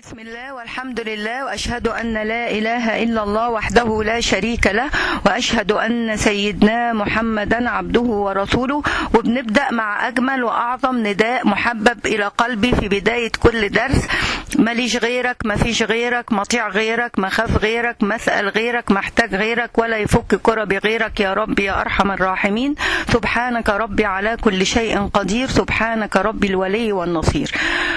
بسم الله والحمد لله واشهد ان لا اله الا الله وحده لا شريك له واشهد ان سيدنا محمدا عبده ورسوله وبنبدا مع اجمل واعظم نداء محبب الى قلبي في بدايه كل درس ماليش غيرك ما فيش غيرك مطيع غيرك مخاف غيرك مسأل غيرك محتاج غيرك ولا يفك كربي غيرك يا رب يا أرحم الراحمين سبحانك ربي على كل شيء قدير سبحانك ربي الولي والنصير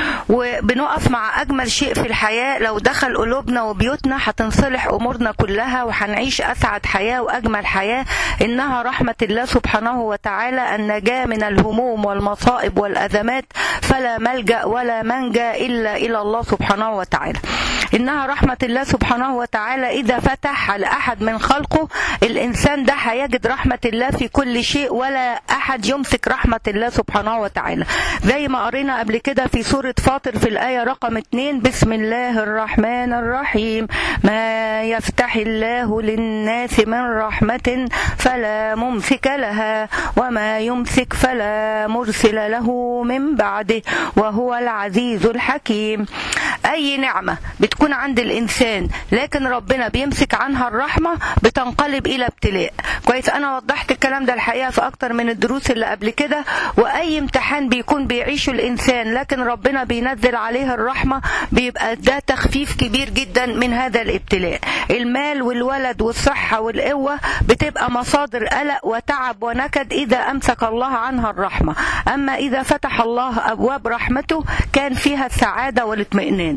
وبنقف مع أجمل شيء في الحياة لو دخل قلوبنا وبيوتنا هتنصلح أمورنا كلها وهنعيش أسعد حياة وأجمل حياة إنها رحمة الله سبحانه وتعالى النجاة من الهموم والمصائب والأزمات فلا ملجأ ولا منجا إلا إلى الله سبحانه وتعالى إنها رحمة الله سبحانه وتعالى إذا فتح على أحد من خلقه الإنسان ده هيجد رحمة الله في كل شيء ولا أحد يمسك رحمة الله سبحانه وتعالى زي ما قرينا قبل كده في سورة فاطر في الآية رقم 2 بسم الله الرحمن الرحيم ما يفتح الله للناس من رحمة فلا ممسك لها وما يمسك فلا مرسل له من بعده وهو العزيز الحكيم أي نعمة بتكون عند الإنسان لكن ربنا بيمسك عنها الرحمة بتنقلب إلى ابتلاء كويس أنا وضحت الكلام ده الحقيقة في أكتر من الدروس اللي قبل كده وأي امتحان بيكون بيعيشه الإنسان لكن ربنا بينزل عليه الرحمة بيبقى ده تخفيف كبير جدا من هذا الابتلاء المال والولد والصحة والقوة بتبقى مصادر قلق وتعب ونكد إذا أمسك الله عنها الرحمة أما إذا فتح الله أبواب رحمته كان فيها السعادة والاطمئنان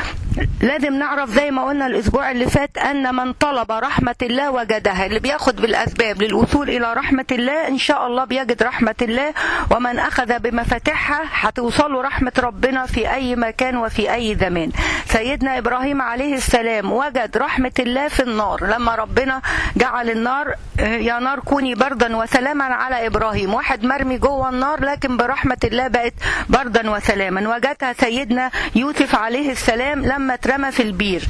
لازم نعرف زي ما قلنا الاسبوع اللي فات ان من طلب رحمه الله وجدها اللي بياخد بالاسباب للوصول الى رحمه الله ان شاء الله بيجد رحمه الله ومن اخذ بمفاتيحها هتوصله رحمه ربنا في اي مكان وفي اي زمان سيدنا ابراهيم عليه السلام وجد رحمه الله في النار لما ربنا جعل النار يا نار كوني بردا وسلاما على ابراهيم واحد مرمي جوه النار لكن برحمه الله بقت بردا وسلاما وجدها سيدنا يوسف عليه السلام لما اترمى في البير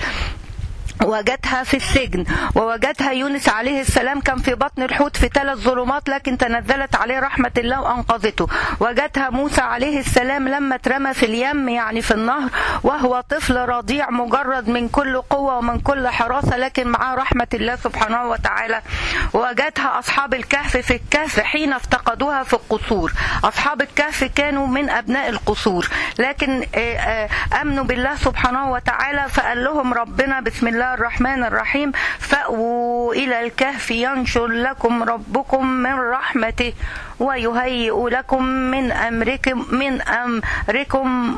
وجدها في السجن ووجدها يونس عليه السلام كان في بطن الحوت في ثلاث ظلمات لكن تنزلت عليه رحمة الله وأنقذته وجدها موسى عليه السلام لما اترمى في اليم يعني في النهر وهو طفل رضيع مجرد من كل قوة ومن كل حراسة لكن معاه رحمة الله سبحانه وتعالى وجدها أصحاب الكهف في الكهف حين افتقدوها في القصور أصحاب الكهف كانوا من أبناء القصور لكن أمنوا بالله سبحانه وتعالى فقال لهم ربنا بسم الله الرحمن الرحيم فأووا إلى الكهف ينشر لكم ربكم من رحمته ويهيئ لكم من أمركم من أمركم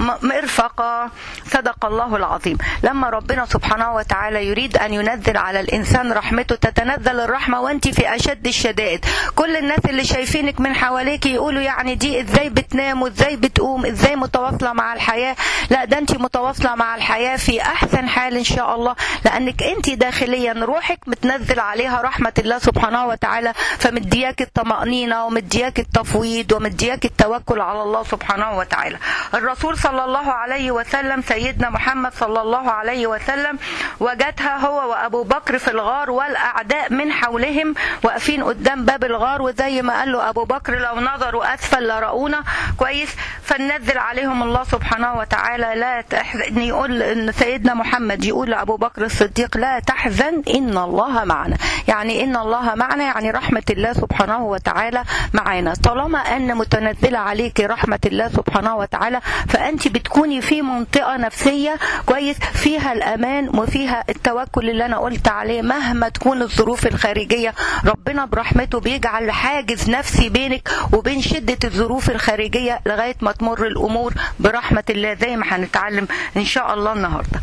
مرفقا صدق الله العظيم لما ربنا سبحانه وتعالى يريد أن ينزل على الإنسان رحمته تتنزل الرحمة وأنت في أشد الشدائد كل الناس اللي شايفينك من حواليك يقولوا يعني دي إزاي بتنام وإزاي بتقوم إزاي متواصلة مع الحياة لا ده أنت متواصلة مع الحياة في أحسن حال إن شاء الله لأنك أنت داخليا روحك بتنزل عليها رحمة الله سبحانه وتعالى فمدياك الطمأنينة ومدياك التفويض ومدياك التوكل على الله سبحانه وتعالى الرسول صلى الله عليه وسلم سيدنا محمد صلى الله عليه وسلم وجدها هو وأبو بكر في الغار والأعداء من حولهم واقفين قدام باب الغار وزي ما قال له أبو بكر لو نظروا أسفل لرؤونا كويس فننزل عليهم الله سبحانه وتعالى لا تحزن يقول إن سيدنا محمد يقول لأبو بكر الصديق لا تحزن إن الله معنا يعني إن الله معنا يعني رحمة الله سبحانه وتعالى معانا طالما أن متنزلة عليك رحمة الله سبحانه وتعالى فأنت بتكوني في منطقة نفسية كويس فيها الأمان وفيها التوكل اللي أنا قلت عليه مهما تكون الظروف الخارجية ربنا برحمته بيجعل حاجز نفسي بينك وبين شدة الظروف الخارجية لغاية ما تمر الأمور برحمة الله زي ما هنتعلم إن شاء الله النهارده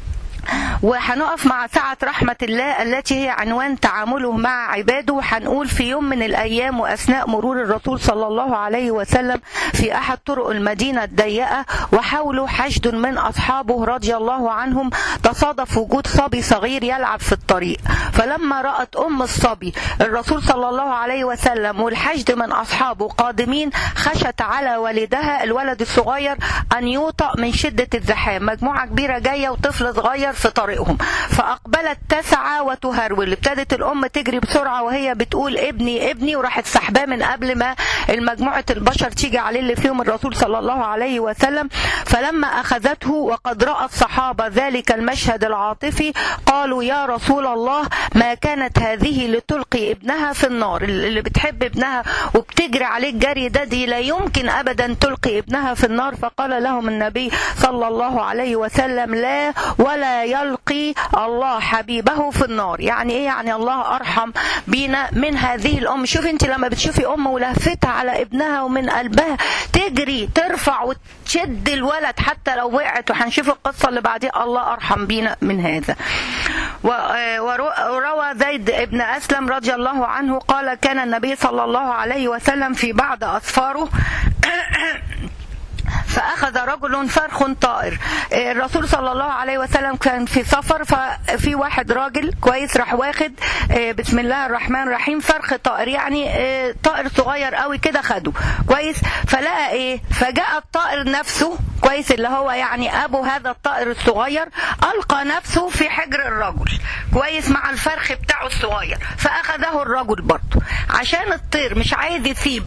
وهنقف مع سعة رحمة الله التي هي عنوان تعامله مع عباده وهنقول في يوم من الأيام وأثناء مرور الرسول صلى الله عليه وسلم في أحد طرق المدينة الضيقة وحوله حشد من أصحابه رضي الله عنهم تصادف وجود صبي صغير يلعب في الطريق فلما رأت أم الصبي الرسول صلى الله عليه وسلم والحشد من أصحابه قادمين خشت على والدها الولد الصغير أن يوطأ من شدة الزحام مجموعة كبيرة جاية وطفل صغير في طريق طريقهم فاقبلت تسعى وتهرول ابتدت الام تجري بسرعه وهي بتقول ابني ابني وراحت سحباه من قبل ما المجموعه البشر تيجي عليه اللي فيهم الرسول صلى الله عليه وسلم فلما اخذته وقد راى الصحابه ذلك المشهد العاطفي قالوا يا رسول الله ما كانت هذه لتلقي ابنها في النار اللي بتحب ابنها وبتجري عليه الجري ده دي لا يمكن ابدا تلقي ابنها في النار فقال لهم النبي صلى الله عليه وسلم لا ولا يلقي الله حبيبه في النار يعني ايه يعني الله ارحم بينا من هذه الام شوف انت لما بتشوفي ام ولهفتها على ابنها ومن قلبها تجري ترفع وتشد الولد حتى لو وقعت وهنشوف القصه اللي بعديها الله ارحم بينا من هذا وروى زيد ابن اسلم رضي الله عنه قال كان النبي صلى الله عليه وسلم في بعض اسفاره فاخذ رجل فرخ طائر الرسول صلى الله عليه وسلم كان في سفر ففي واحد راجل كويس راح واخد بسم الله الرحمن الرحيم فرخ طائر يعني طائر صغير قوي كده خده كويس فلقى ايه فجاء الطائر نفسه كويس اللي هو يعني ابو هذا الطائر الصغير القى نفسه في حجر الرجل كويس مع الفرخ بتاعه الصغير فاخذه الرجل برضه عشان الطير مش عايز يسيب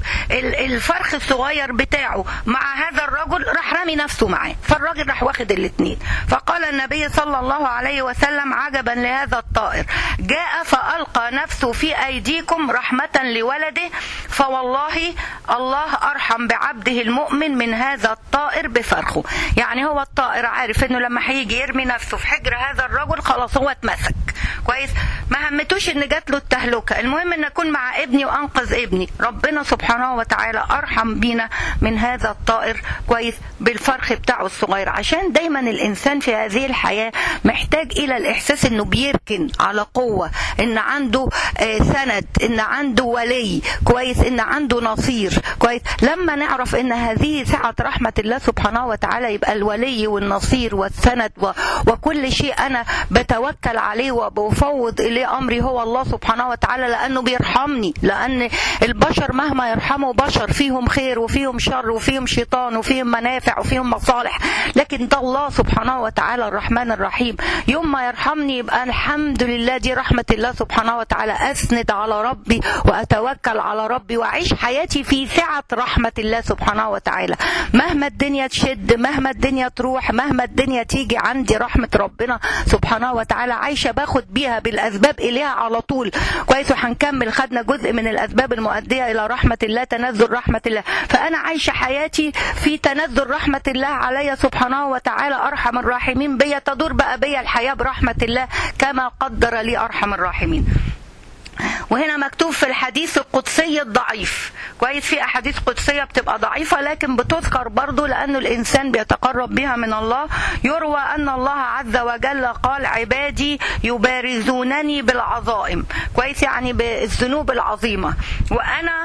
الفرخ الصغير بتاعه مع هذا الرجل راح رامي نفسه معاه فالراجل راح واخد الاثنين فقال النبي صلى الله عليه وسلم عجبا لهذا الطائر جاء فألقى نفسه في أيديكم رحمة لولده فوالله الله أرحم بعبده المؤمن من هذا الطائر بفرخه يعني هو الطائر عارف انه لما هيجي يرمي نفسه في حجر هذا الرجل خلاص هو اتمسك كويس ما همتوش ان جات له التهلكه المهم ان اكون مع ابني وانقذ ابني ربنا سبحانه وتعالى ارحم بينا من هذا الطائر كويس بالفرخ بتاعه الصغير عشان دايما الانسان في هذه الحياه محتاج الى الاحساس انه بيركن على قوه ان عنده سند ان عنده ولي كويس ان عنده نصير كويس لما نعرف ان هذه سعه رحمه الله سبحانه وتعالى يبقى الولي والنصير والسند وكل شيء انا بتوكل عليه وبفوض اليه امري هو الله سبحانه وتعالى لانه بيرحمني لان البشر مهما يرحموا بشر فيهم خير وفيهم شر وفيهم شيطان وفيهم منافع وفيهم مصالح لكن ده الله سبحانه وتعالى الرحمن الرحيم يوم ما يرحمني يبقى الحمد لله دي رحمة الله سبحانه وتعالى أسند على ربي وأتوكل على ربي وأعيش حياتي في سعة رحمة الله سبحانه وتعالى مهما الدنيا تشد مهما الدنيا تروح مهما الدنيا تيجي عندي رحمة ربنا سبحانه وتعالى عايشة باخد بيها بالأسباب إليها على طول كويس وهنكمل خدنا جزء من الأسباب المؤدية إلى رحمة الله تنزل رحمة الله فأنا عايشة حياتي في تنزل رحمة الله علي سبحانه وتعالى أرحم الراحمين بيا تدور بقى بيا الحياة برحمة الله كما قدر لي أرحم الراحمين وهنا مكتوب في الحديث القدسي الضعيف كويس في احاديث قدسيه بتبقى ضعيفه لكن بتذكر برضه لانه الانسان بيتقرب بها من الله يروى ان الله عز وجل قال عبادي يبارزونني بالعظائم كويس يعني بالذنوب العظيمه وانا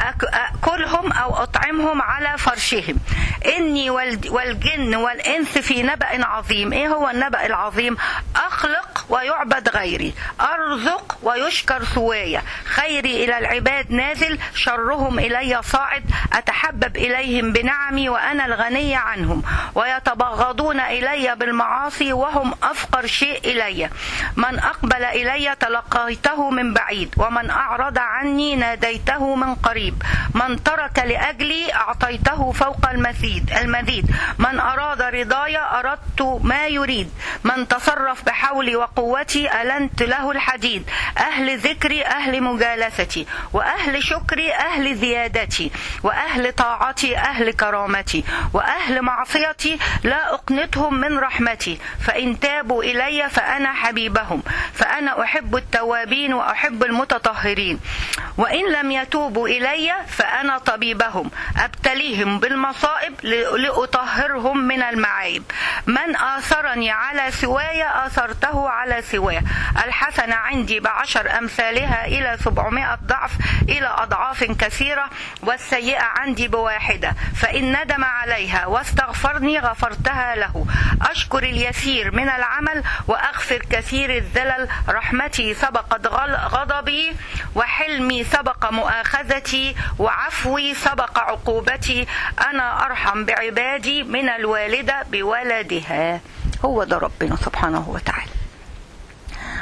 اكلهم او اطعمهم على فرشهم اني والجن والانس في نبأ عظيم ايه هو النبأ العظيم اخلق ويعبد غيري ارزق ويشكر سوايا خيري الى العباد نازل شرهم الي صاعد اتحبب اليهم بنعمي وانا الغني عنهم ويتبغضون الي بالمعاصي وهم افقر شيء الي من اقبل الي تلقيته من بعيد ومن اعرض عني ناديته من قريب من ترك لاجلي اعطيته فوق المزيد المزيد من اراد رضاي اردت ما يريد من تصرف بحولي وقوتي النت له الحديد اهل ذكري اهل مجالستي واهل شكري اهل زيادتي واهل طاعتي اهل كرامتي واهل معصيتي لا اقنتهم من رحمتي فان تابوا الي فانا حبيبهم فانا احب التوابين واحب المتطهرين وان لم يتوبوا الي فانا طبيبهم ابتليهم بالمصائب لاطهرهم من المعايب من اثرني على سواي اثرته على سواه الحسنه عندي بعشر امثالها الى سبعمائه ضعف الى اضعاف كثيره والسيئه عندي بواحده فان ندم عليها واستغفرني غفرتها له اشكر اليسير من العمل واغفر كثير الزلل رحمتي سبقت غضبي وحلمي سبق مؤاخذتي وعفوي سبق عقوبتي انا ارحم بعبادي من الوالده بولدها هو ده ربنا سبحانه وتعالى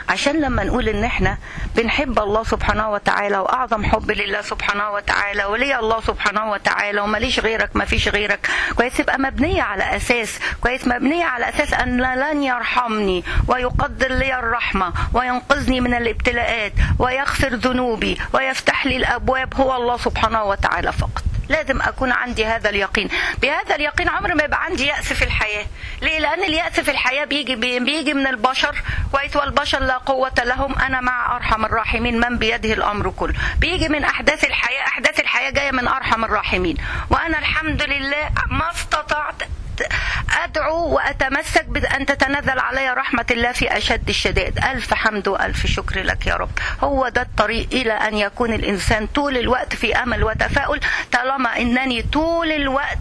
عشان لما نقول ان احنا بنحب الله سبحانه وتعالى واعظم حب لله سبحانه وتعالى ولي الله سبحانه وتعالى وماليش غيرك ما فيش غيرك كويس يبقى مبنيه على اساس كويس مبنيه على اساس ان لن يرحمني ويقدر لي الرحمه وينقذني من الابتلاءات ويغفر ذنوبي ويفتح لي الابواب هو الله سبحانه وتعالى فقط لازم اكون عندي هذا اليقين بهذا اليقين عمر ما يبقى عندي ياس في الحياه ليه لان الياس في الحياه بيجي بيجي من البشر كويس والبشر لا قوه لهم انا مع ارحم الراحمين من بيده الامر كله بيجي من احداث الحياه احداث الحياه جايه من ارحم الراحمين وانا الحمد لله ما استطعت أدعو وأتمسك بأن تتنزل علي رحمة الله في أشد الشدائد ألف حمد وألف شكر لك يا رب هو ده الطريق إلى أن يكون الإنسان طول الوقت في أمل وتفاؤل طالما أنني طول الوقت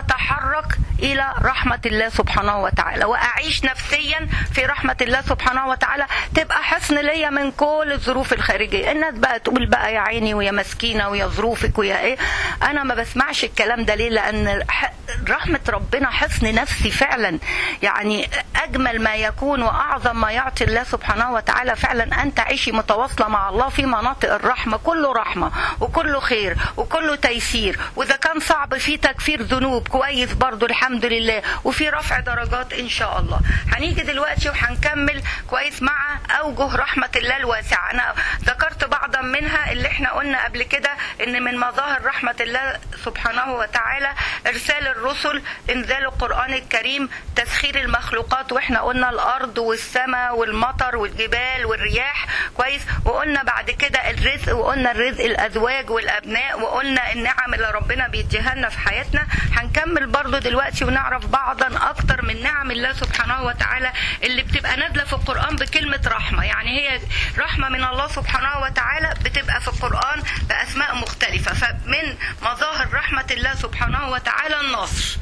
أتحرك إلى رحمة الله سبحانه وتعالى وأعيش نفسيا في رحمة الله سبحانه وتعالى تبقى حصن ليا من كل الظروف الخارجية الناس بقى تقول بقى يا عيني ويا مسكينة ويا ظروفك ويا إيه أنا ما بسمعش الكلام ده ليه لأن رحمة ربنا حصن نفسي فعلا يعني اجمل ما يكون واعظم ما يعطي الله سبحانه وتعالى فعلا ان تعيشي متواصله مع الله في مناطق الرحمه كله رحمه وكله خير وكله تيسير واذا كان صعب في تكفير ذنوب كويس برضو الحمد لله وفي رفع درجات ان شاء الله هنيجي دلوقتي وهنكمل كويس مع اوجه رحمه الله الواسعه انا ذكرت بعضا منها اللي احنا قلنا قبل كده ان من مظاهر رحمه الله سبحانه وتعالى ارسال الرسل انزال القرآن الكريم تسخير المخلوقات واحنا قلنا الأرض والسماء والمطر والجبال والرياح كويس وقلنا بعد كده الرزق وقلنا الرزق الأزواج والأبناء وقلنا النعم اللي ربنا بيديها لنا في حياتنا هنكمل برضو دلوقتي ونعرف بعضا أكتر من نعم الله سبحانه وتعالى اللي بتبقى نازلة في القرآن بكلمة رحمة يعني هي رحمة من الله سبحانه وتعالى بتبقى في القرآن بأسماء مختلفة فمن مظاهر رحمة الله سبحانه وتعالى النصر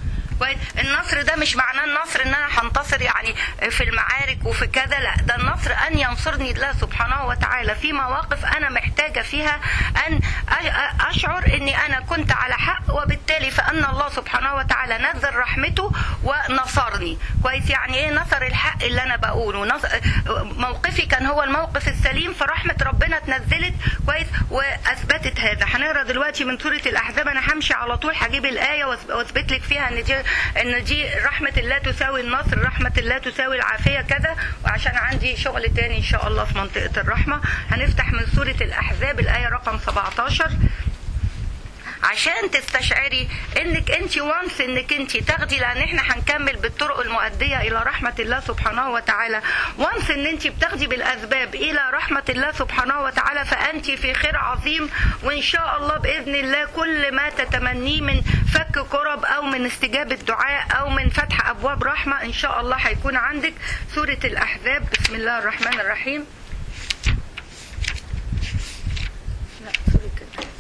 النصر ده مش معناه النصر ان انا هنتصر يعني في المعارك وفي كذا لا ده النصر ان ينصرني الله سبحانه وتعالى في مواقف انا محتاجه فيها ان اشعر اني انا كنت على حق وبالتالي فان الله سبحانه وتعالى نزل رحمته ونصرني كويس يعني ايه نصر الحق اللي انا بقوله موقفي كان هو الموقف السليم فرحمه ربنا اتنزلت كويس واثبتت هذا هنقرا دلوقتي من سوره الاحزاب انا همشي على طول هجيب الايه واثبت لك فيها ان دي ان دي رحمه الله تساوي النصر رحمه الله تساوي العافيه كذا وعشان عندي شغل تاني ان شاء الله في منطقه الرحمه هنفتح من سوره الاحزاب الايه رقم 17 عشان تستشعري انك انت وانس انك انت تاخدي لان احنا هنكمل بالطرق المؤديه الى رحمه الله سبحانه وتعالى وانس ان انت بتاخدي بالاسباب الى رحمه الله سبحانه وتعالى فانت في خير عظيم وان شاء الله باذن الله كل ما تتمنيه من فك كرب او من استجابه دعاء او من فتح ابواب رحمه ان شاء الله هيكون عندك سوره الاحزاب بسم الله الرحمن الرحيم لا سوره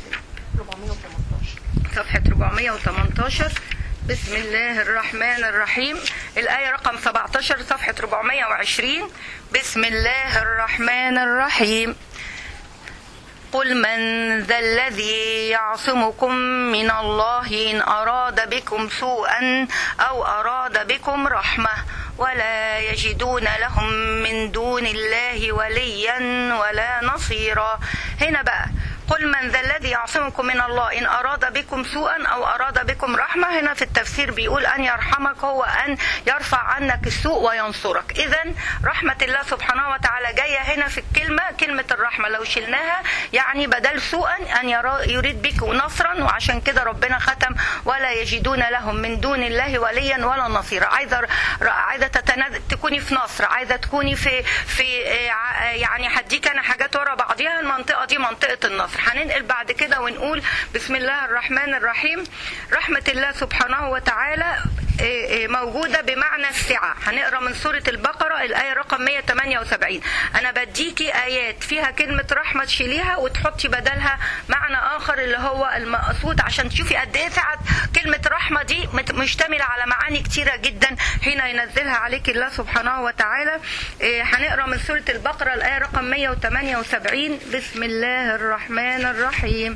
صفحة 418 بسم الله الرحمن الرحيم الآية رقم 17 صفحة 420 بسم الله الرحمن الرحيم قل من ذا الذي يعصمكم من الله إن أراد بكم سوءا أو أراد بكم رحمة ولا يجدون لهم من دون الله وليا ولا نصيرا هنا بقى قل من ذا الذي يعصمكم من الله إن أراد بكم سوءا أو أراد بكم رحمة هنا في التفسير بيقول أن يرحمك هو أن يرفع عنك السوء وينصرك إذا رحمة الله سبحانه وتعالى جاية هنا في الكلمة كلمة الرحمة لو شلناها يعني بدل سوءا أن يريد بك نصرا وعشان كده ربنا ختم ولا يجدون لهم من دون الله وليا ولا نصيرا عايزة عايزة تتنازل تكوني في نصر عايزة تكوني في في يعني هديك أنا حاجات ورا بعضيها المنطقة دي منطقة النصر هننقل بعد كده ونقول بسم الله الرحمن الرحيم رحمة الله سبحانه وتعالى موجودة بمعنى السعة هنقرا من سورة البقرة الآية رقم 178 أنا بديكي آيات فيها كلمة رحمة تشيليها وتحطي بدلها معنى آخر اللي هو المقصود عشان تشوفي قد إيه سعة كلمة رحمة دي مشتملة على معاني كتيرة جدا حين ينزلها عليك الله سبحانه وتعالى هنقرا من سورة البقرة الآية رقم 178 بسم الله الرحمن الرحيم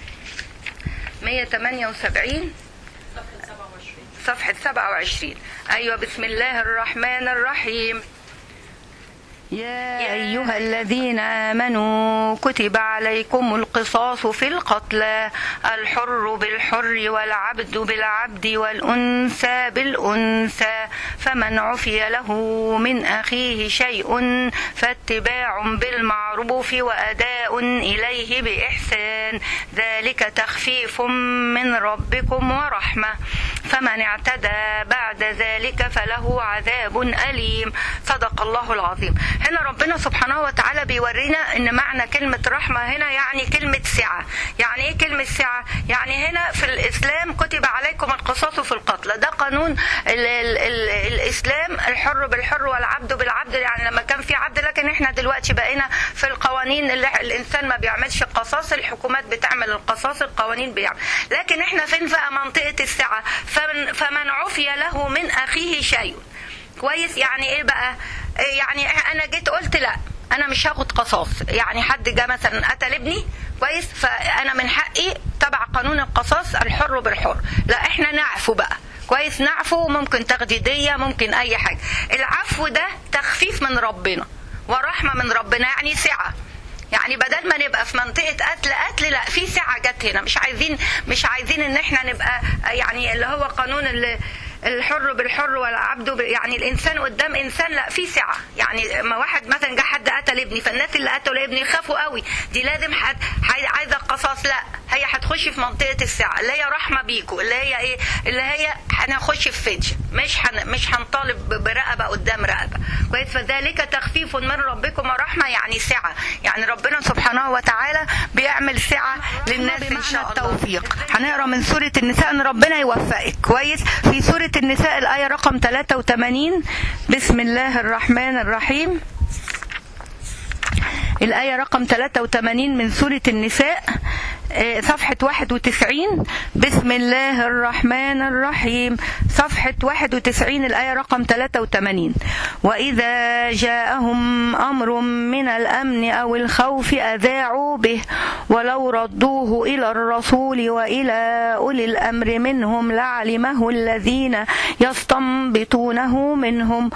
178 صفحة 27 أيوة بسم الله الرحمن الرحيم يا أيها الذين آمنوا كتب عليكم القصاص في القتلى الحر بالحر والعبد بالعبد والأنثى بالأنثى فمن عفي له من أخيه شيء فاتباع بالمعروف وأداء إليه بإحسان ذلك تخفيف من ربكم ورحمة فمن اعتدى بعد ذلك فله عذاب أليم صدق الله العظيم هنا ربنا سبحانه وتعالى بيورينا ان معنى كلمة رحمة هنا يعني كلمة سعة يعني ايه كلمة سعة يعني هنا في الاسلام كتب عليكم القصاص في القتل ده قانون ال ال ال الاسلام الحر بالحر والعبد بالعبد يعني لما كان في عبد لكن احنا دلوقتي بقينا في القوانين اللي الانسان ما بيعملش القصاص الحكومات بتعمل القصاص القوانين بيعمل لكن احنا فين بقى منطقة السعة فمن, فمن عفي له من اخيه شيء كويس يعني ايه بقى يعني انا جيت قلت لا انا مش هاخد قصاص يعني حد جه مثلا قتل ابني كويس فانا من حقي تبع قانون القصاص الحر بالحر لا احنا نعفو بقى كويس نعفو ممكن تاخدي ديه ممكن اي حاجه العفو ده تخفيف من ربنا ورحمه من ربنا يعني سعه يعني بدل ما نبقى في منطقه قتل قتل لا في سعه جت هنا مش عايزين مش عايزين ان احنا نبقى يعني اللي هو قانون اللي الحر بالحر والعبد ب... يعني الانسان قدام انسان لا في سعه يعني ما واحد مثلا جه حد قتل ابني فالناس اللي قتلوا ابني خافوا قوي دي لازم حد عايزه القصاص لا هي هتخش في منطقه السعه اللي هي رحمه بيكو اللي هي ايه اللي هي هنخش في فديه مش هن... مش هنطالب برقبه قدام رقبه كويس فذلك تخفيف من ربكم ورحمه يعني سعه يعني ربنا سبحانه وتعالى بيعمل سعه للناس ان شاء الله التوفيق هنقرا من سوره النساء ان ربنا يوفقك كويس في سوره النساء الآية رقم 83 بسم الله الرحمن الرحيم الآية رقم 83 من سورة النساء صفحة 91 بسم الله الرحمن الرحيم صفحة 91 الآية رقم 83 وإذا جاءهم أمر من الأمن أو الخوف أذاعوا به ولو ردوه إلى الرسول وإلى أولي الأمر منهم لعلمه الذين يستنبطونه منهم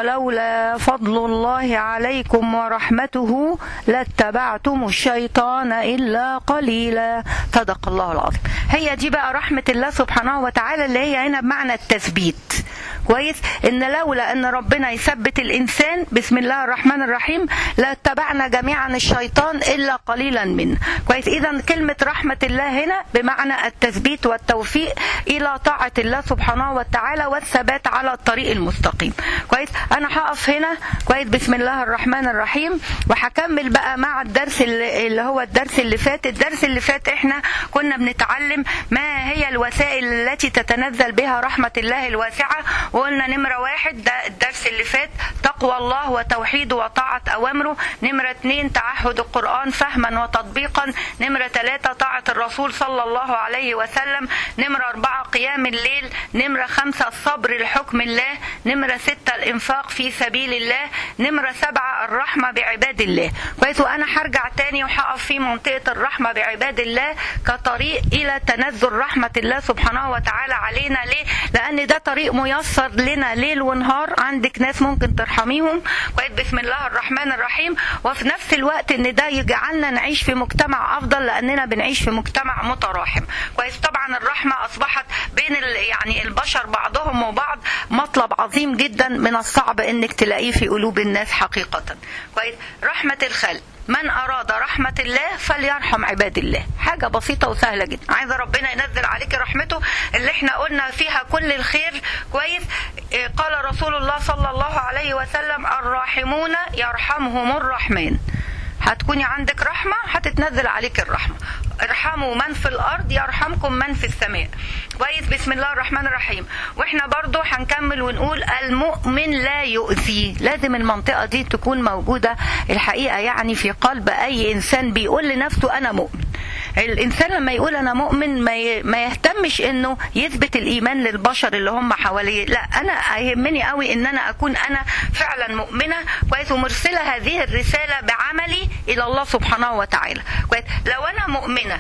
ولولا فضل الله عليكم ورحمته لاتبعتم الشيطان إلا قليلا صدق الله العظيم هي دي بقى رحمة الله سبحانه وتعالى اللي هي هنا بمعنى التثبيت كويس ان لولا ان ربنا يثبت الانسان بسم الله الرحمن الرحيم لاتبعنا جميعا الشيطان الا قليلا منه كويس اذا كلمه رحمه الله هنا بمعنى التثبيت والتوفيق الى طاعه الله سبحانه وتعالى والثبات على الطريق المستقيم كويس انا هقف هنا كويس بسم الله الرحمن الرحيم وهكمل بقى مع الدرس اللي هو الدرس اللي فات الدرس اللي فات احنا كنا بنتعلم ما هي الوسائل التي تتنزل بها رحمه الله الواسعه وقلنا نمرة واحد ده الدرس اللي فات تقوى الله وتوحيده وطاعة أوامره نمرة اتنين تعهد القرآن فهما وتطبيقا نمرة ثلاثة طاعة الرسول صلى الله عليه وسلم نمرة أربعة قيام الليل نمرة خمسة الصبر لحكم الله نمرة ستة الإنفاق في سبيل الله نمرة سبعة الرحمة بعباد الله كويس وأنا هرجع تاني وهقف في منطقة الرحمة بعباد الله كطريق إلى تنزل رحمة الله سبحانه وتعالى علينا ليه؟ لأن ده طريق ميسر لنا ليل ونهار عندك ناس ممكن ترحميهم كويس بسم الله الرحمن الرحيم وفي نفس الوقت ان ده يجعلنا نعيش في مجتمع افضل لاننا بنعيش في مجتمع متراحم كويس طبعا الرحمه اصبحت بين يعني البشر بعضهم وبعض مطلب عظيم جدا من الصعب انك تلاقيه في قلوب الناس حقيقه كويس رحمه الخلق من أراد رحمة الله فليرحم عباد الله حاجة بسيطة وسهلة جدا عايزة ربنا ينزل عليك رحمته اللي احنا قلنا فيها كل الخير كويس قال رسول الله صلى الله عليه وسلم الراحمون يرحمهم الرحمن هتكوني عندك رحمة هتتنزل عليك الرحمة ارحموا من في الارض يرحمكم من في السماء كويس بسم الله الرحمن الرحيم واحنا برضو هنكمل ونقول المؤمن لا يؤذي لازم المنطقة دي تكون موجودة الحقيقة يعني في قلب اي انسان بيقول لنفسه انا مؤمن الانسان لما يقول انا مؤمن ما ما يهتمش انه يثبت الايمان للبشر اللي هم حواليه لا انا يهمني قوي ان انا اكون انا فعلا مؤمنه كويس ومرسله هذه الرساله بعملي الى الله سبحانه وتعالى كويس لو انا مؤمنه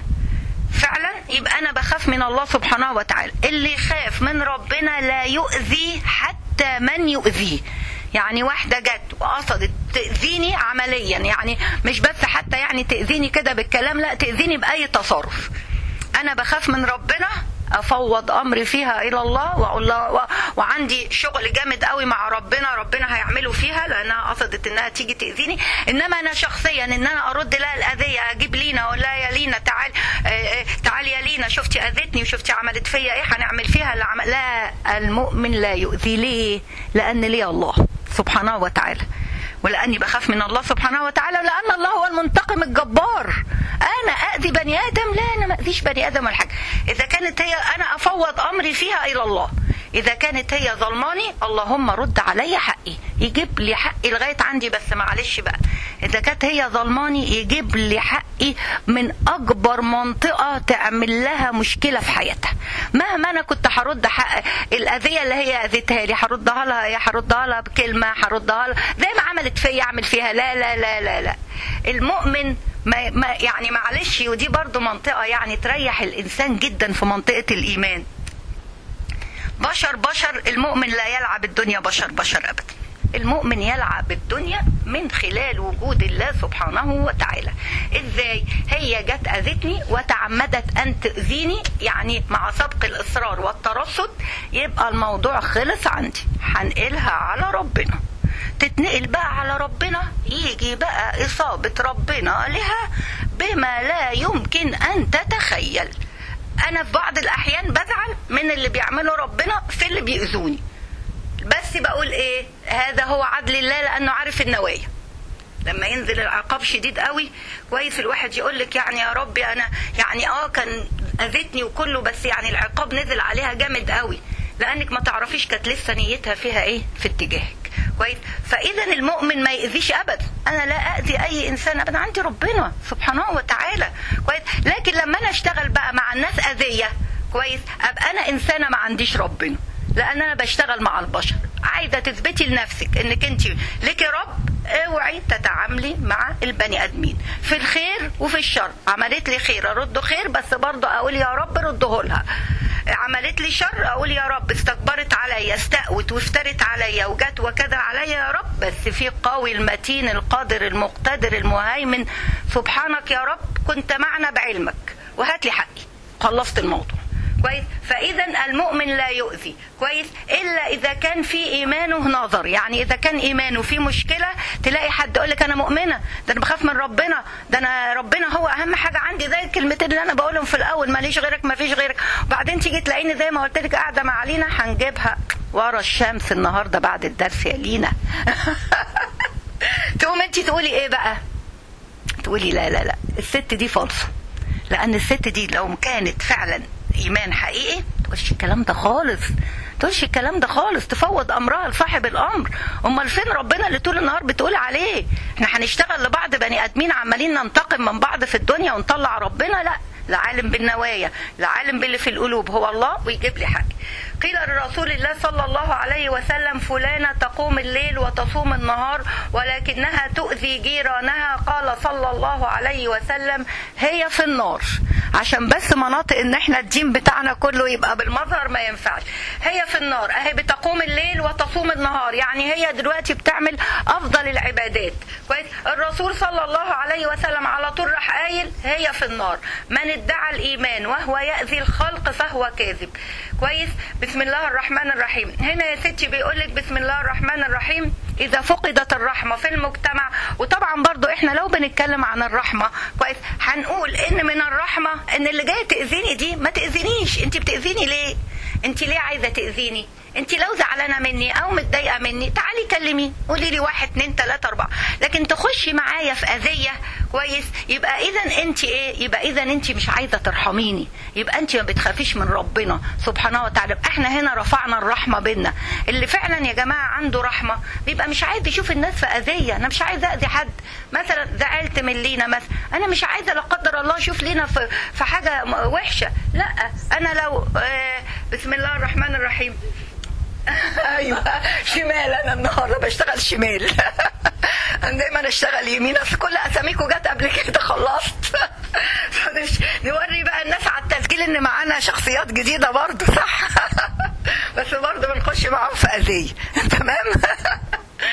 فعلا يبقى انا بخاف من الله سبحانه وتعالى اللي يخاف من ربنا لا يؤذي حتى من يؤذيه يعني واحده جت وقصدت تاذيني عمليا يعني مش بس حتى يعني تاذيني كده بالكلام لا تاذيني باي تصرف انا بخاف من ربنا افوض امري فيها الى الله واقول له و... وعندي شغل جامد قوي مع ربنا ربنا هيعمله فيها لانها قصدت انها تيجي تاذيني انما انا شخصيا ان انا ارد لها الاذيه اجيب لينا اقول لها يا لينا تعال تعالي يا لينا شفتي اذتني وشفتي عملت فيا ايه هنعمل فيها اللي عمل لا المؤمن لا يؤذي ليه لان لي الله سبحانه وتعالى ولاني بخاف من الله سبحانه وتعالى ولان الله هو المنتقم الجبار انا اذي بني ادم لا انا ما اذيش بني ادم ولا حاجه اذا كانت هي انا افوض امري فيها الى الله اذا كانت هي ظلماني اللهم رد علي حقي يجيب لي حقي لغايه عندي بس معلش بقى اذا كانت هي ظلماني يجيب لي حقي من اكبر منطقه تعمل لها مشكله في حياتها مهما انا كنت هرد حق الاذيه اللي هي اذتها لي هردها لها يا هردها لها بكلمه هردها لها زي ما عملت فيا اعمل فيها لا لا لا لا لا المؤمن ما ما يعني معلش ودي برضو منطقه يعني تريح الانسان جدا في منطقه الايمان بشر بشر المؤمن لا يلعب الدنيا بشر بشر ابدا المؤمن يلعب الدنيا من خلال وجود الله سبحانه وتعالى ازاي هي جت اذتني وتعمدت ان تاذيني يعني مع سبق الاصرار والترصد يبقى الموضوع خلص عندي هنقلها على ربنا تتنقل بقى على ربنا يجي بقى إصابة ربنا لها بما لا يمكن أن تتخيل أنا في بعض الأحيان بزعل من اللي بيعمله ربنا في اللي بيأذوني بس بقول إيه هذا هو عدل الله لأنه عارف النوايا لما ينزل العقاب شديد قوي كويس الواحد يقول لك يعني يا ربي انا يعني اه كان اذتني وكله بس يعني العقاب نزل عليها جامد قوي لانك ما تعرفيش كانت لسه نيتها فيها ايه في اتجاهك كويس فاذا المؤمن ما يأذيش ابدا انا لا اذي اي انسان ابدا عندي ربنا سبحانه وتعالى كويس لكن لما انا اشتغل بقى مع الناس اذيه كويس ابقى انا انسانه ما عنديش ربنا لان انا بشتغل مع البشر عايزه تثبتي لنفسك انك انت لك رب اوعي تتعاملي مع البني ادمين في الخير وفي الشر عملت لي خير ارد خير بس برضه اقول يا رب رده لها عملت لي شر اقول يا رب استكبرت عليا استقوت وافترت عليا وجت وكذا عليا يا رب بس في القوي المتين القادر المقتدر المهيمن سبحانك يا رب كنت معنا بعلمك وهات لي حقي خلصت الموضوع كويس فاذا المؤمن لا يؤذي كويس الا اذا كان في ايمانه نظر يعني اذا كان ايمانه في مشكله تلاقي حد يقول لك انا مؤمنه ده انا بخاف من ربنا ده انا ربنا هو اهم حاجه عندي زي الكلمتين اللي انا بقولهم في الاول ماليش غيرك ما فيش غيرك وبعدين تيجي تلاقيني زي ما قلت لك قاعده مع لينا هنجيبها ورا الشمس النهارده بعد الدرس يا لينا تقوم انت تقولي ايه بقى تقولي لا لا لا الست دي فالصه لان الست دي لو كانت فعلا ايمان حقيقي تقولش الكلام ده خالص تقولش الكلام ده خالص تفوض امرها لصاحب الامر امال فين ربنا اللي طول النهار بتقول عليه احنا هنشتغل لبعض بني ادمين عمالين ننتقم من بعض في الدنيا ونطلع ربنا لا لا عالم بالنوايا لا عالم باللي في القلوب هو الله ويجيب لي حاجه قيل لرسول الله صلى الله عليه وسلم فلانة تقوم الليل وتصوم النهار ولكنها تؤذي جيرانها قال صلى الله عليه وسلم هي في النار عشان بس مناطق ان احنا الدين بتاعنا كله يبقى بالمظهر ما ينفعش هي في النار اهي بتقوم الليل وتصوم النهار يعني هي دلوقتي بتعمل افضل العبادات كويس الرسول صلى الله عليه وسلم على طول راح قايل هي في النار من ادعى الايمان وهو ياذي الخلق فهو كاذب كويس بسم الله الرحمن الرحيم هنا يا ستي بيقول لك بسم الله الرحمن الرحيم اذا فقدت الرحمه في المجتمع وطبعا برضو احنا لو بنتكلم عن الرحمه كويس هنقول ان من الرحمه ان اللي جايه تاذيني دي ما تاذينيش انت بتاذيني ليه انت ليه عايزه تاذيني انت لو زعلانه مني او متضايقه مني تعالي كلمي قولي لي واحد اتنين تلاته اربعه لكن تخشي معايا في اذيه كويس يبقى اذا انت ايه يبقى اذا انت مش عايزه ترحميني يبقى انت ما بتخافيش من ربنا سبحانه وتعالى احنا هنا رفعنا الرحمه بينا اللي فعلا يا جماعه عنده رحمه بيبقى مش عايز يشوف الناس في اذيه انا مش عايزه اذي حد مثلا زعلت من لينا مثلا انا مش عايزه لا قدر الله اشوف لينا في, في حاجه وحشه لا انا لو آه بسم الله الرحمن الرحيم ايوه شمال انا النهارده بشتغل شمال انا دايما اشتغل يمين اصل كل اساميكم جت قبل كده خلصت نوري بقى الناس على التسجيل ان معانا شخصيات جديده برضه صح بس برضه بنخش معاهم في اذيه تمام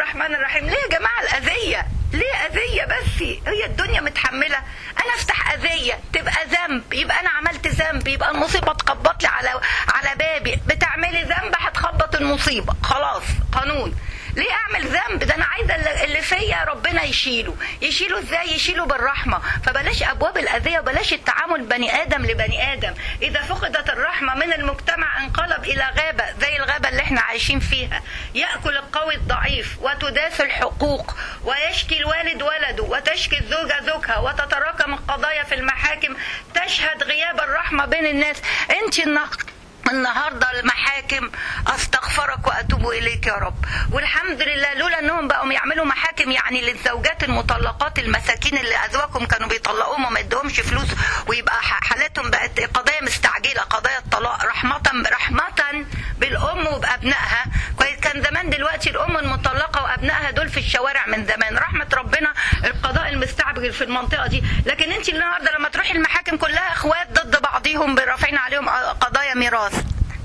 الرحمن الرحيم ليه يا جماعه الاذيه ليه اذيه بس هي الدنيا متحمله انا افتح اذيه تبقى ذنب يبقى انا عملت ذنب يبقى المصيبه تخبط لي على على بابي بتعملي ذنب هتخبط المصيبه خلاص قانون ليه اعمل ذنب ده انا عايزه اللي- اللي فيا ربنا يشيله يشيله ازاي يشيله بالرحمه فبلاش ابواب الاذيه وبلاش التعامل بني ادم لبني ادم اذا فقدت الرحمه من المجتمع انقلب الى غابه زي الغابه اللي احنا عايشين فيها ياكل القوي الضعيف وتداس الحقوق ويشكي الوالد ولده وتشكي الزوجه زوجها وتتراكم القضايا في المحاكم تشهد غياب الرحمه بين الناس انت النهارده النهارده المحاكم استغفرك واتوب اليك يا رب والحمد لله لولا انهم بقوا يعملوا محاكم يعني للزوجات المطلقات المساكين اللي ازواجهم كانوا بيطلقوهم وما يدوهمش فلوس ويبقى ح- حالتهم بقت قضايا مستعجله قضايا الطلاق رحمه رحمه بالام وبابنائها كويس كان زمان دلوقتي الام المطلقه وابنائها دول في الشوارع من زمان رحمه ربنا القضاء المستعجل في المنطقه دي لكن انت النهارده لما تروحي المحاكم كلها اخوات ضد بعضهم رافعين عليهم قضايا ميراث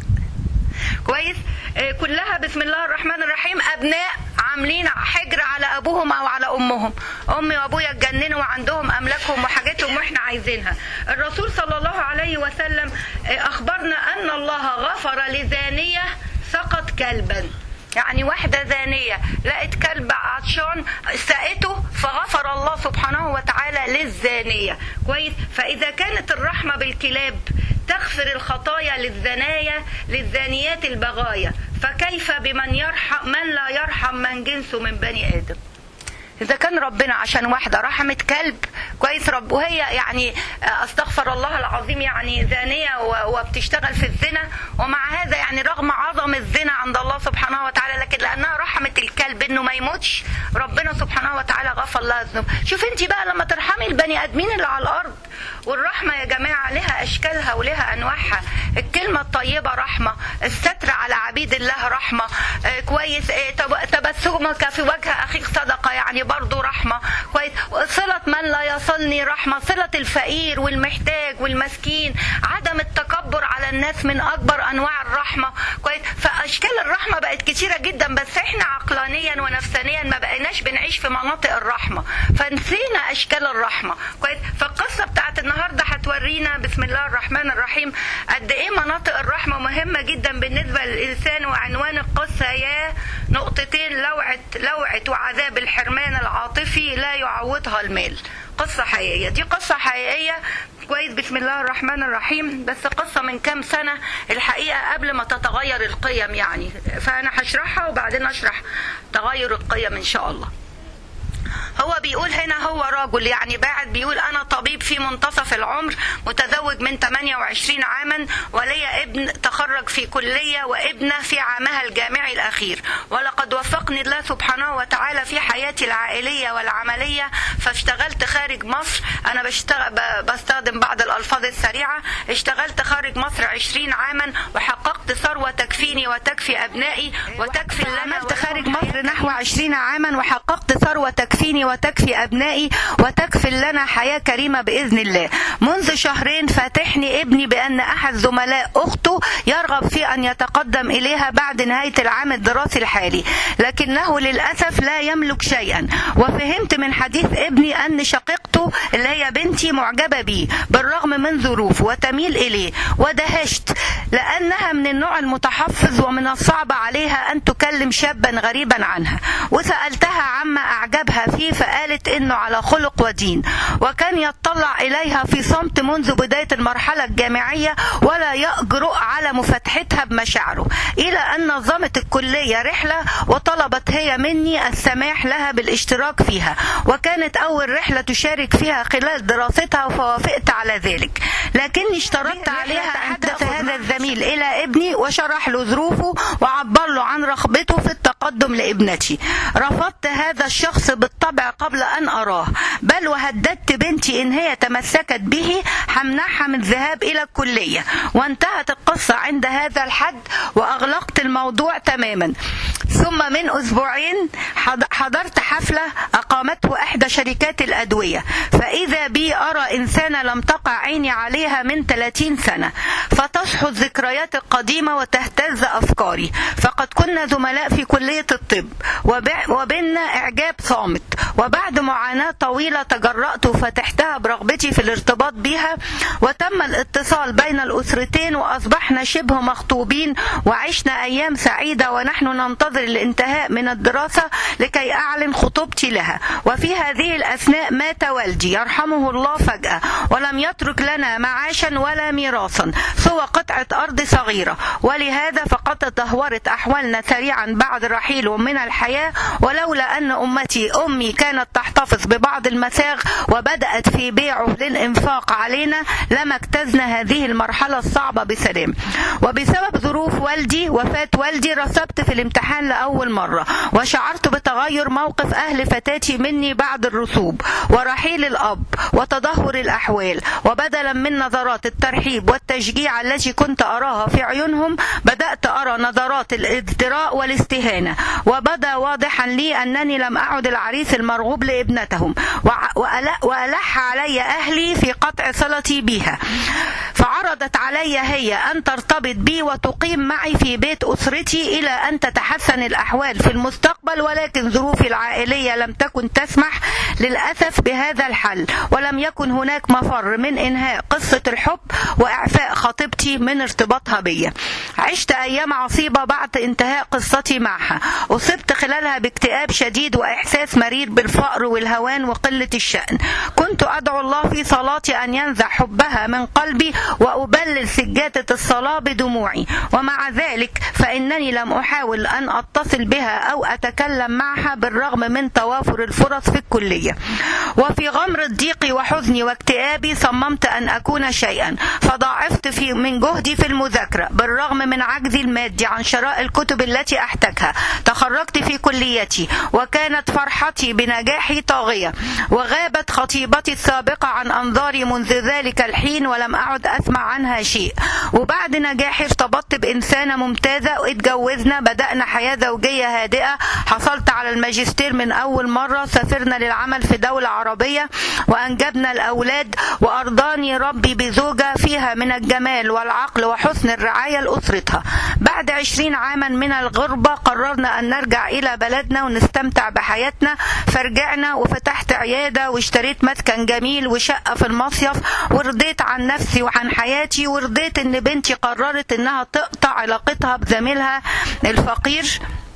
كويس آه، كلها بسم الله الرحمن الرحيم ابناء عاملين حجر على ابوهم او على امهم امي وابويا اتجننوا وعندهم املاكهم وحاجتهم واحنا عايزينها الرسول صلى الله عليه وسلم آه، اخبرنا ان الله غفر لزانيه سقط كلبا يعني واحدة زانية لقت كلب عطشان سقته فغفر الله سبحانه وتعالى للزانية كويس فإذا كانت الرحمة بالكلاب تغفر الخطايا للزنايا للزانيات البغايا فكيف بمن يرحم من لا يرحم من جنسه من بني آدم إذا كان ربنا عشان واحدة رحمت كلب كويس رب وهي يعني أستغفر الله العظيم يعني زانية و- وبتشتغل في الزنا ومع هذا يعني رغم عظم الزنا عند الله سبحانه وتعالى لكن لأنها رحمت الكلب إنه ما يموتش ربنا سبحانه وتعالى غفر لها الذنوب شوف أنت بقى لما ترحمي البني آدمين اللي على الأرض والرحمة يا جماعة لها أشكالها ولها أنواعها الكلمة الطيبة رحمة الستر على عبيد الله رحمة آه، كويس آه، تب- تبسمك في وجه أخيك صدقة يعني برضو رحمة كويس صلة من لا يصلني رحمة صلة الفقير والمحتاج والمسكين عدم التكبر على الناس من أكبر أنواع الرحمة كويس فأشكال الرحمة بقت كتيرة جدا بس احنا عقلانيا ونفسانيا ما بقيناش بنعيش في مناطق الرحمة فنسينا أشكال الرحمة كويس فالقصة بتاعت النهاردة هتورينا بسم الله الرحمن الرحيم قد ايه مناطق الرحمة مهمة جدا بالنسبة للإنسان وعنوان القصة يا نقطتين لوعة لوعة وعذاب الحرمان العاطفي لا يعوضها المال قصة حقيقية دي قصة حقيقية كويس بسم الله الرحمن الرحيم بس قصة من كام سنة الحقيقة قبل ما تتغير القيم يعني فأنا هشرحها وبعدين أشرح تغير القيم إن شاء الله هو بيقول هنا هو رجل يعني باعت بيقول انا طبيب في منتصف العمر متزوج من 28 عاما ولي ابن تخرج في كلية وابنة في عامها الجامعي الاخير ولقد وفقني الله سبحانه وتعالى في حياتي العائلية والعملية فاشتغلت خارج مصر انا بشتغل ب- بستخدم بعض الالفاظ السريعة اشتغلت خارج مصر 20 عاما وحققت ثروة تكفيني وتكفي ابنائي وتكفي لنا عملت خارج مصر نحو 20 عاما وحققت ثروة تكفيني وتكفي أبنائي وتكفي لنا حياة كريمة بإذن الله منذ شهرين فاتحني ابني بأن أحد زملاء أخته يرغب في أن يتقدم إليها بعد نهاية العام الدراسي الحالي لكنه للأسف لا يملك شيئا وفهمت من حديث ابني أن شقيقته اللي هي بنتي معجبة بيه بالرغم من ظروفه وتميل إليه ودهشت لأنها من النوع المتحفظ ومن الصعب عليها أن تكلم شابا غريبا عنها وسألتها عما أعجبها فيه فقالت إنه على خلق ودين وكان يطلع إليها في صمت منذ بداية المرحلة الجامعية ولا يجرؤ على مفاتحتها بمشاعره إلى أن نظمت الكلية رحلة وطلبت هي مني السماح لها بالاشتراك فيها وكانت أول رحلة تشارك فيها خلال دراستها فوافقت على ذلك لكني اشترطت عليها أن تأخذ هذا الزميل إلى ابني وشرح له ظروفه وعبر له عن رغبته في التقدم لابنتي رفضت هذا الشخص بالطبع قبل أن أراه بل وهددت بنتي إن هي تمسكت به همنعها من الذهاب إلى الكلية وانتهت القصة عند هذا الحد وأغلقت الموضوع تماما ثم من أسبوعين حض- حضرت حفلة أقامته إحدى شركات الأدوية فإذا بي أرى إنسانة لم تقع عيني عليها من 30 سنة فتصحو الذكريات القديمة وتهتز أفكاري فقد كنا زملاء في كلية الطب وب- وبيننا إعجاب صامت وبعد معاناة طويلة تجرأت وفتحتها برغبتي في الارتباط بها وتم الاتصال بين الأسرتين وأصبحنا شبه مخطوبين وعشنا أيام سعيدة ونحن ننتظر الانتهاء من الدراسة لكي أعلن خطوبتي لها وفي هذه الأثناء مات والدي يرحمه الله فجأة ولم يترك لنا معاشا ولا ميراثا سوى قطعة أرض صغيرة ولهذا فقد تدهورت أحوالنا سريعا بعد رحيله من الحياة ولولا أن أمتي أمي كانت تحتفظ ببعض المساغ وبدأت في بيعه للإنفاق علينا لما اجتزنا هذه المرحلة الصعبة بسلام وبسبب ظروف والدي وفاة والدي رسبت في الامتحان لأول مرة وشعرت بتغير موقف أهل فتاتي مني بعد الرسوب ورحيل الأب وتدهور الأحوال وبدلا من نظرات الترحيب والتشجيع التي كنت أراها في عيونهم بدأت أرى نظرات الازدراء والاستهانة وبدا واضحا لي أنني لم أعد العريس المرغوب لابنتهم وع- وأل- وألح علي أهلي في قطع صلتي بها فعرضت علي هي أن ترتبط بي وتقيم معي في بيت أسرتي إلى أن تتحسن الأحوال في المستقبل ولكن ظروفي العائلية لم تكن تسمح للأسف بهذا الحل ولم يكن هناك مفر من إنهاء قصة الحب وإعفاء خطيبتي من ارتباطها بي عشت أيام عصيبة بعد انتهاء قصتي معها أصبت خلالها باكتئاب شديد وإحساس مرير بالفقر والهوان وقلة الشأن كنت أدعو الله في صلاتي أن ينزع حبها من قلبي وأبلل سجادة الصلاة بدموعي ومع ذلك فإنني لم أحاول أن أتصل بها أو أتكلم معها بالرغم من توافر الفرص في الكلية وفي غمر ضيقي وحزني واكتئابي صممت أن أكون شيئا فضاعفت في من جهدي في المذاكرة بالرغم من عجزي المادي عن شراء الكتب التي أحتاجها تخرجت في كليتي وكانت فرحتي بنجاحي طاغية وغابت خطيبتي السابقة عن أنظاري منذ ذلك الحين ولم أعد أسمع عنها شيء وبعد نجاحي ارتبطت بإنسانة ممتازة واتجوزنا بدأنا حياة زوجية هادئة حصلت على الماجستير من أول مرة سافرنا للعمل في دولة عربية وأنجبنا الأولاد وأرضاني ربي بزوجة فيها من الجمال والعقل وحسن الرعاية لأسرتها بعد عشرين عاما من الغربة قررنا أن نرجع إلى بلدنا ونستمتع بحياتنا فرجعنا وفتحت عيادة واشتريت مسكن جميل وشقة في المصيف ورضيت عن نفسي وعن حياتي ورضيت ان بنتي قررت انها تقطع علاقتها بزميلها الفقير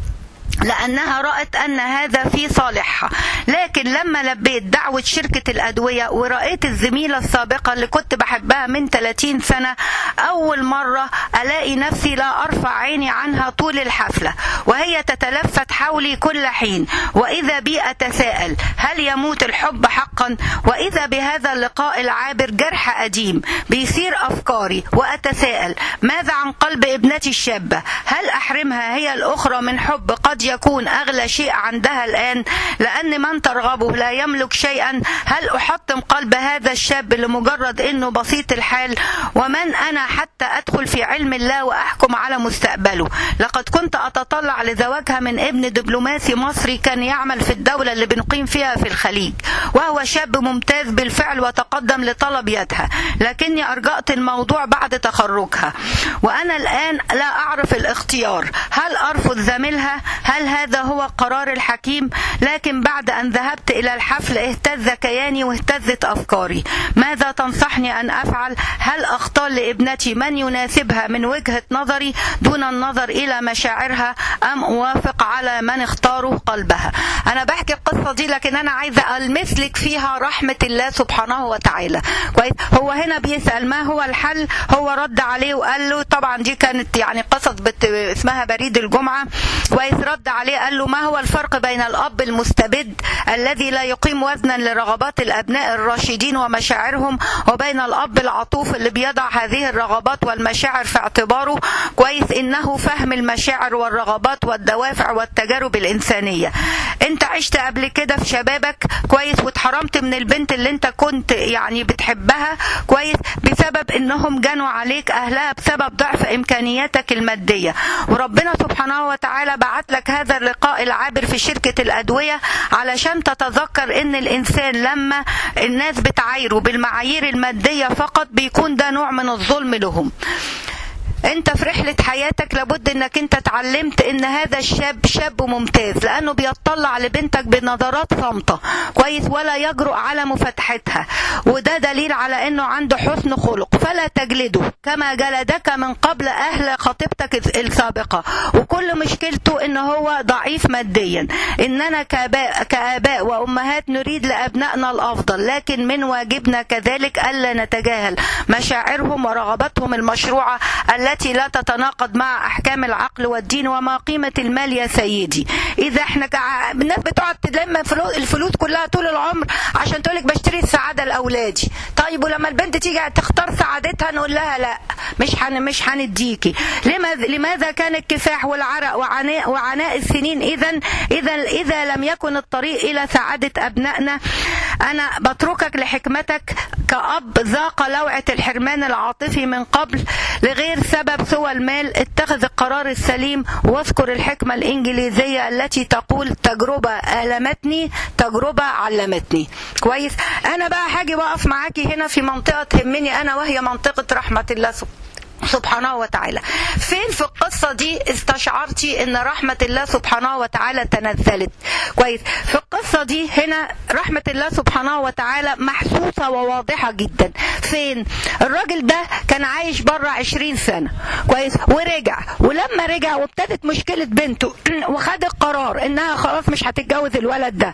لأنها رأت أن هذا في صالحها لكن لما لبيت دعوة شركة الأدوية ورأيت الزميلة السابقة اللي كنت بحبها من 30 سنة أول مرة ألاقي نفسي لا أرفع عيني عنها طول الحفلة وهي تتلفت حولي كل حين وإذا بي أتساءل هل يموت الحب حقا وإذا بهذا اللقاء العابر جرح قديم بيثير أفكاري وأتساءل ماذا عن قلب ابنتي الشابة هل أحرمها هي الأخرى من حب قد يكون أغلى شيء عندها الآن لأن من ترغبه لا يملك شيئا هل أحطم قلب هذا الشاب لمجرد أنه بسيط الحال ومن أنا حتى أدخل في علم الله وأحكم على مستقبله لقد كنت أتطلع لزواجها من ابن دبلوماسي مصري كان يعمل في الدولة اللي بنقيم فيها في الخليج وهو شاب ممتاز بالفعل وتقدم لطلب يدها لكني أرجأت الموضوع بعد تخرجها وأنا الآن لا أعرف الاختيار هل أرفض زميلها هل هذا هو القرار الحكيم لكن بعد أن ذهبت إلى الحفل اهتز كياني واهتزت أفكاري ماذا تنصحني أن أفعل هل أختار لابنتي من يناسبها من وجهة نظري دون النظر إلى مشاعرها أم أوافق على من اختاروا قلبها أنا بحكي القصة دي لكن أنا عايزة ألمس لك فيها رحمة الله سبحانه وتعالى كويس هو هنا بيسأل ما هو الحل هو رد عليه وقال له طبعا دي كانت يعني قصص بت... اسمها بريد الجمعة كويس رد عليه قال له ما هو الفرق بين الأب المستبد الذي لا يقيم وزنا لرغبات الأبناء الراشدين ومشاعرهم وبين الأب العطوف اللي بيضع هذه الرغبات والمشاعر في اعتباره كويس إنه فهم المشاعر والرغبات والدوافع والتجارب الإنسانية أنت عشت قبل كده في شبابك كويس واتحرمت من البنت اللي أنت كنت يعني بتحبها كويس بسبب إنهم جنوا عليك أهلها بسبب ضعف إمكانياتك المادية وربنا سبحانه وتعالى بعت لك هذا اللقاء العابر في شركة الأدوية علشان تتذكر إن الإنسان لما الناس بتعايره بالمعايير المادية فقط بيكون ده نوع من الظلم لهم انت في رحلة حياتك لابد انك انت اتعلمت ان هذا الشاب شاب ممتاز لانه بيطلع لبنتك بنظرات صامتة كويس ولا يجرؤ على مفاتحتها وده دليل على انه عنده حسن خلق فلا تجلده كما جلدك من قبل اهل خطيبتك السابقة وكل مشكلته ان هو ضعيف ماديا اننا كاباء, كاباء وامهات نريد لابنائنا الافضل لكن من واجبنا كذلك الا نتجاهل مشاعرهم ورغباتهم المشروعة التي لا تتناقض مع احكام العقل والدين وما قيمه المال يا سيدي اذا احنا كع... الناس بتقعد تلم الفلوس كلها طول العمر عشان تقولك بشتري السعاده لاولادي طيب ولما البنت تيجي تختار سعادتها نقول لها لا مش حن... مش هنديكي لماذا لماذا كان الكفاح والعرق وعناء وعناء السنين اذا اذا اذا لم يكن الطريق الى سعاده ابنائنا انا بتركك لحكمتك كأب ذاق لوعة الحرمان العاطفي من قبل لغير سبب سوى المال اتخذ القرار السليم واذكر الحكمة الإنجليزية التي تقول تجربة ألمتني تجربة علمتني كويس أنا بقى هاجي وقف معاكي هنا في منطقة تهمني أنا وهي منطقة رحمة الله سبحانه سبحانه وتعالى فين في القصة دي استشعرتي ان رحمة الله سبحانه وتعالى تنزلت كويس في القصة دي هنا رحمة الله سبحانه وتعالى محسوسة وواضحة جدا فين الراجل ده كان عايش بره عشرين سنة كويس ورجع ولما رجع وابتدت مشكلة بنته وخد القرار انها خلاص مش هتتجوز الولد ده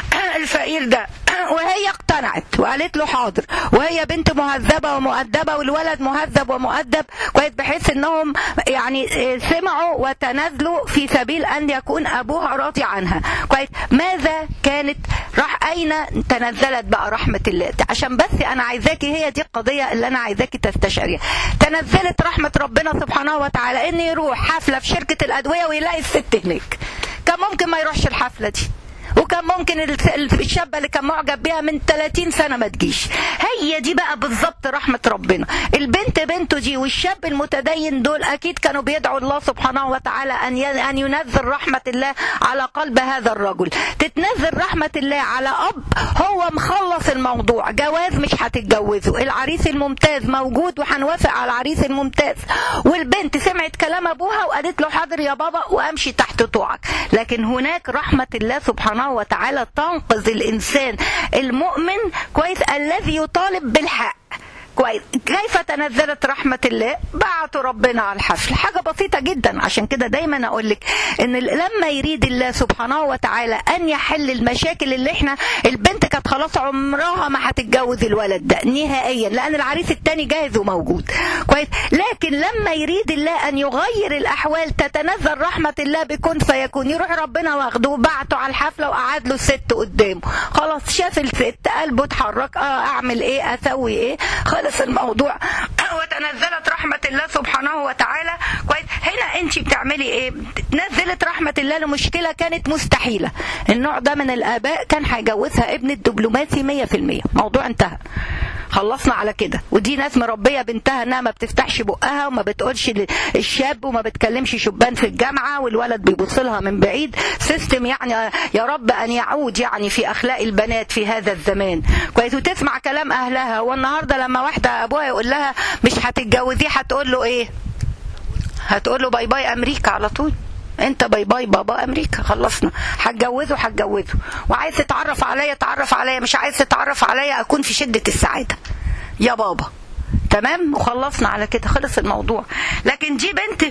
الفقير ده وهي اقتنعت وقالت له حاضر وهي بنت مهذبة ومؤدبة والولد مهذب ومؤدب كويس بحيث انهم يعني سمعوا وتنازلوا في سبيل ان يكون ابوها راضي عنها كويس ماذا كانت راح اين تنزلت بقى رحمه الله عشان بس انا عايزاكي هي دي القضيه اللي انا عايزاكي تستشعريها تنزلت رحمه ربنا سبحانه وتعالى ان يروح حفله في شركه الادويه ويلاقي الست هناك كان ممكن ما يروحش الحفله دي وكان ممكن الشابه اللي كان معجب بيها من 30 سنه ما تجيش هي دي بقى بالظبط رحمه ربنا البنت بنته دي والشاب المتدين دول اكيد كانوا بيدعوا الله سبحانه وتعالى ان ان ينزل رحمه الله على قلب هذا الرجل تتنزل رحمه الله على اب هو مخلص الموضوع جواز مش هتتجوزه العريس الممتاز موجود وهنوافق على العريس الممتاز والبنت سمعت كلام ابوها وقالت له حاضر يا بابا وامشي تحت طوعك لكن هناك رحمه الله سبحانه سبحانه وتعالى تنقذ الانسان المؤمن كويس الذي يطالب بالحق كويس كيف تنزلت رحمة الله بعتوا ربنا على الحفل حاجة بسيطة جدا عشان كده دايما أقول لك إن لما يريد الله سبحانه وتعالى أن يحل المشاكل اللي إحنا البنت كانت خلاص عمرها ما هتتجوز الولد ده نهائيا لأن العريس التاني جاهز وموجود كويس لكن لما يريد الله أن يغير الأحوال تتنزل رحمة الله بكون فيكون يروح ربنا واخده وبعته على الحفلة وقعد له الست قدامه خلاص شاف الست قلبه اتحرك اه أعمل إيه أسوي إيه خلص الموضوع وتنزلت رحمة الله سبحانه وتعالى كويس هنا انت بتعملي ايه نزلت رحمة الله لمشكلة كانت مستحيلة النوع ده من الآباء كان هيجوزها ابن الدبلوماسي مية في المية موضوع انتهى خلصنا على كده ودي ناس مربيه بنتها انها ما بتفتحش بقها وما بتقولش الشاب وما بتكلمش شبان في الجامعه والولد بيبص لها من بعيد سيستم يعني يا رب ان يعود يعني في اخلاق البنات في هذا الزمان كويس وتسمع كلام اهلها والنهارده لما واحده ابوها يقول لها مش هتتجوزيه هتقول له ايه هتقول له باي باي امريكا على طول انت باي باي بابا امريكا خلصنا هتجوزه هتجوزه وعايز تتعرف عليا تعرف عليا مش عايز تتعرف عليا اكون في شده السعاده يا بابا تمام وخلصنا على كده خلص الموضوع لكن دي بنت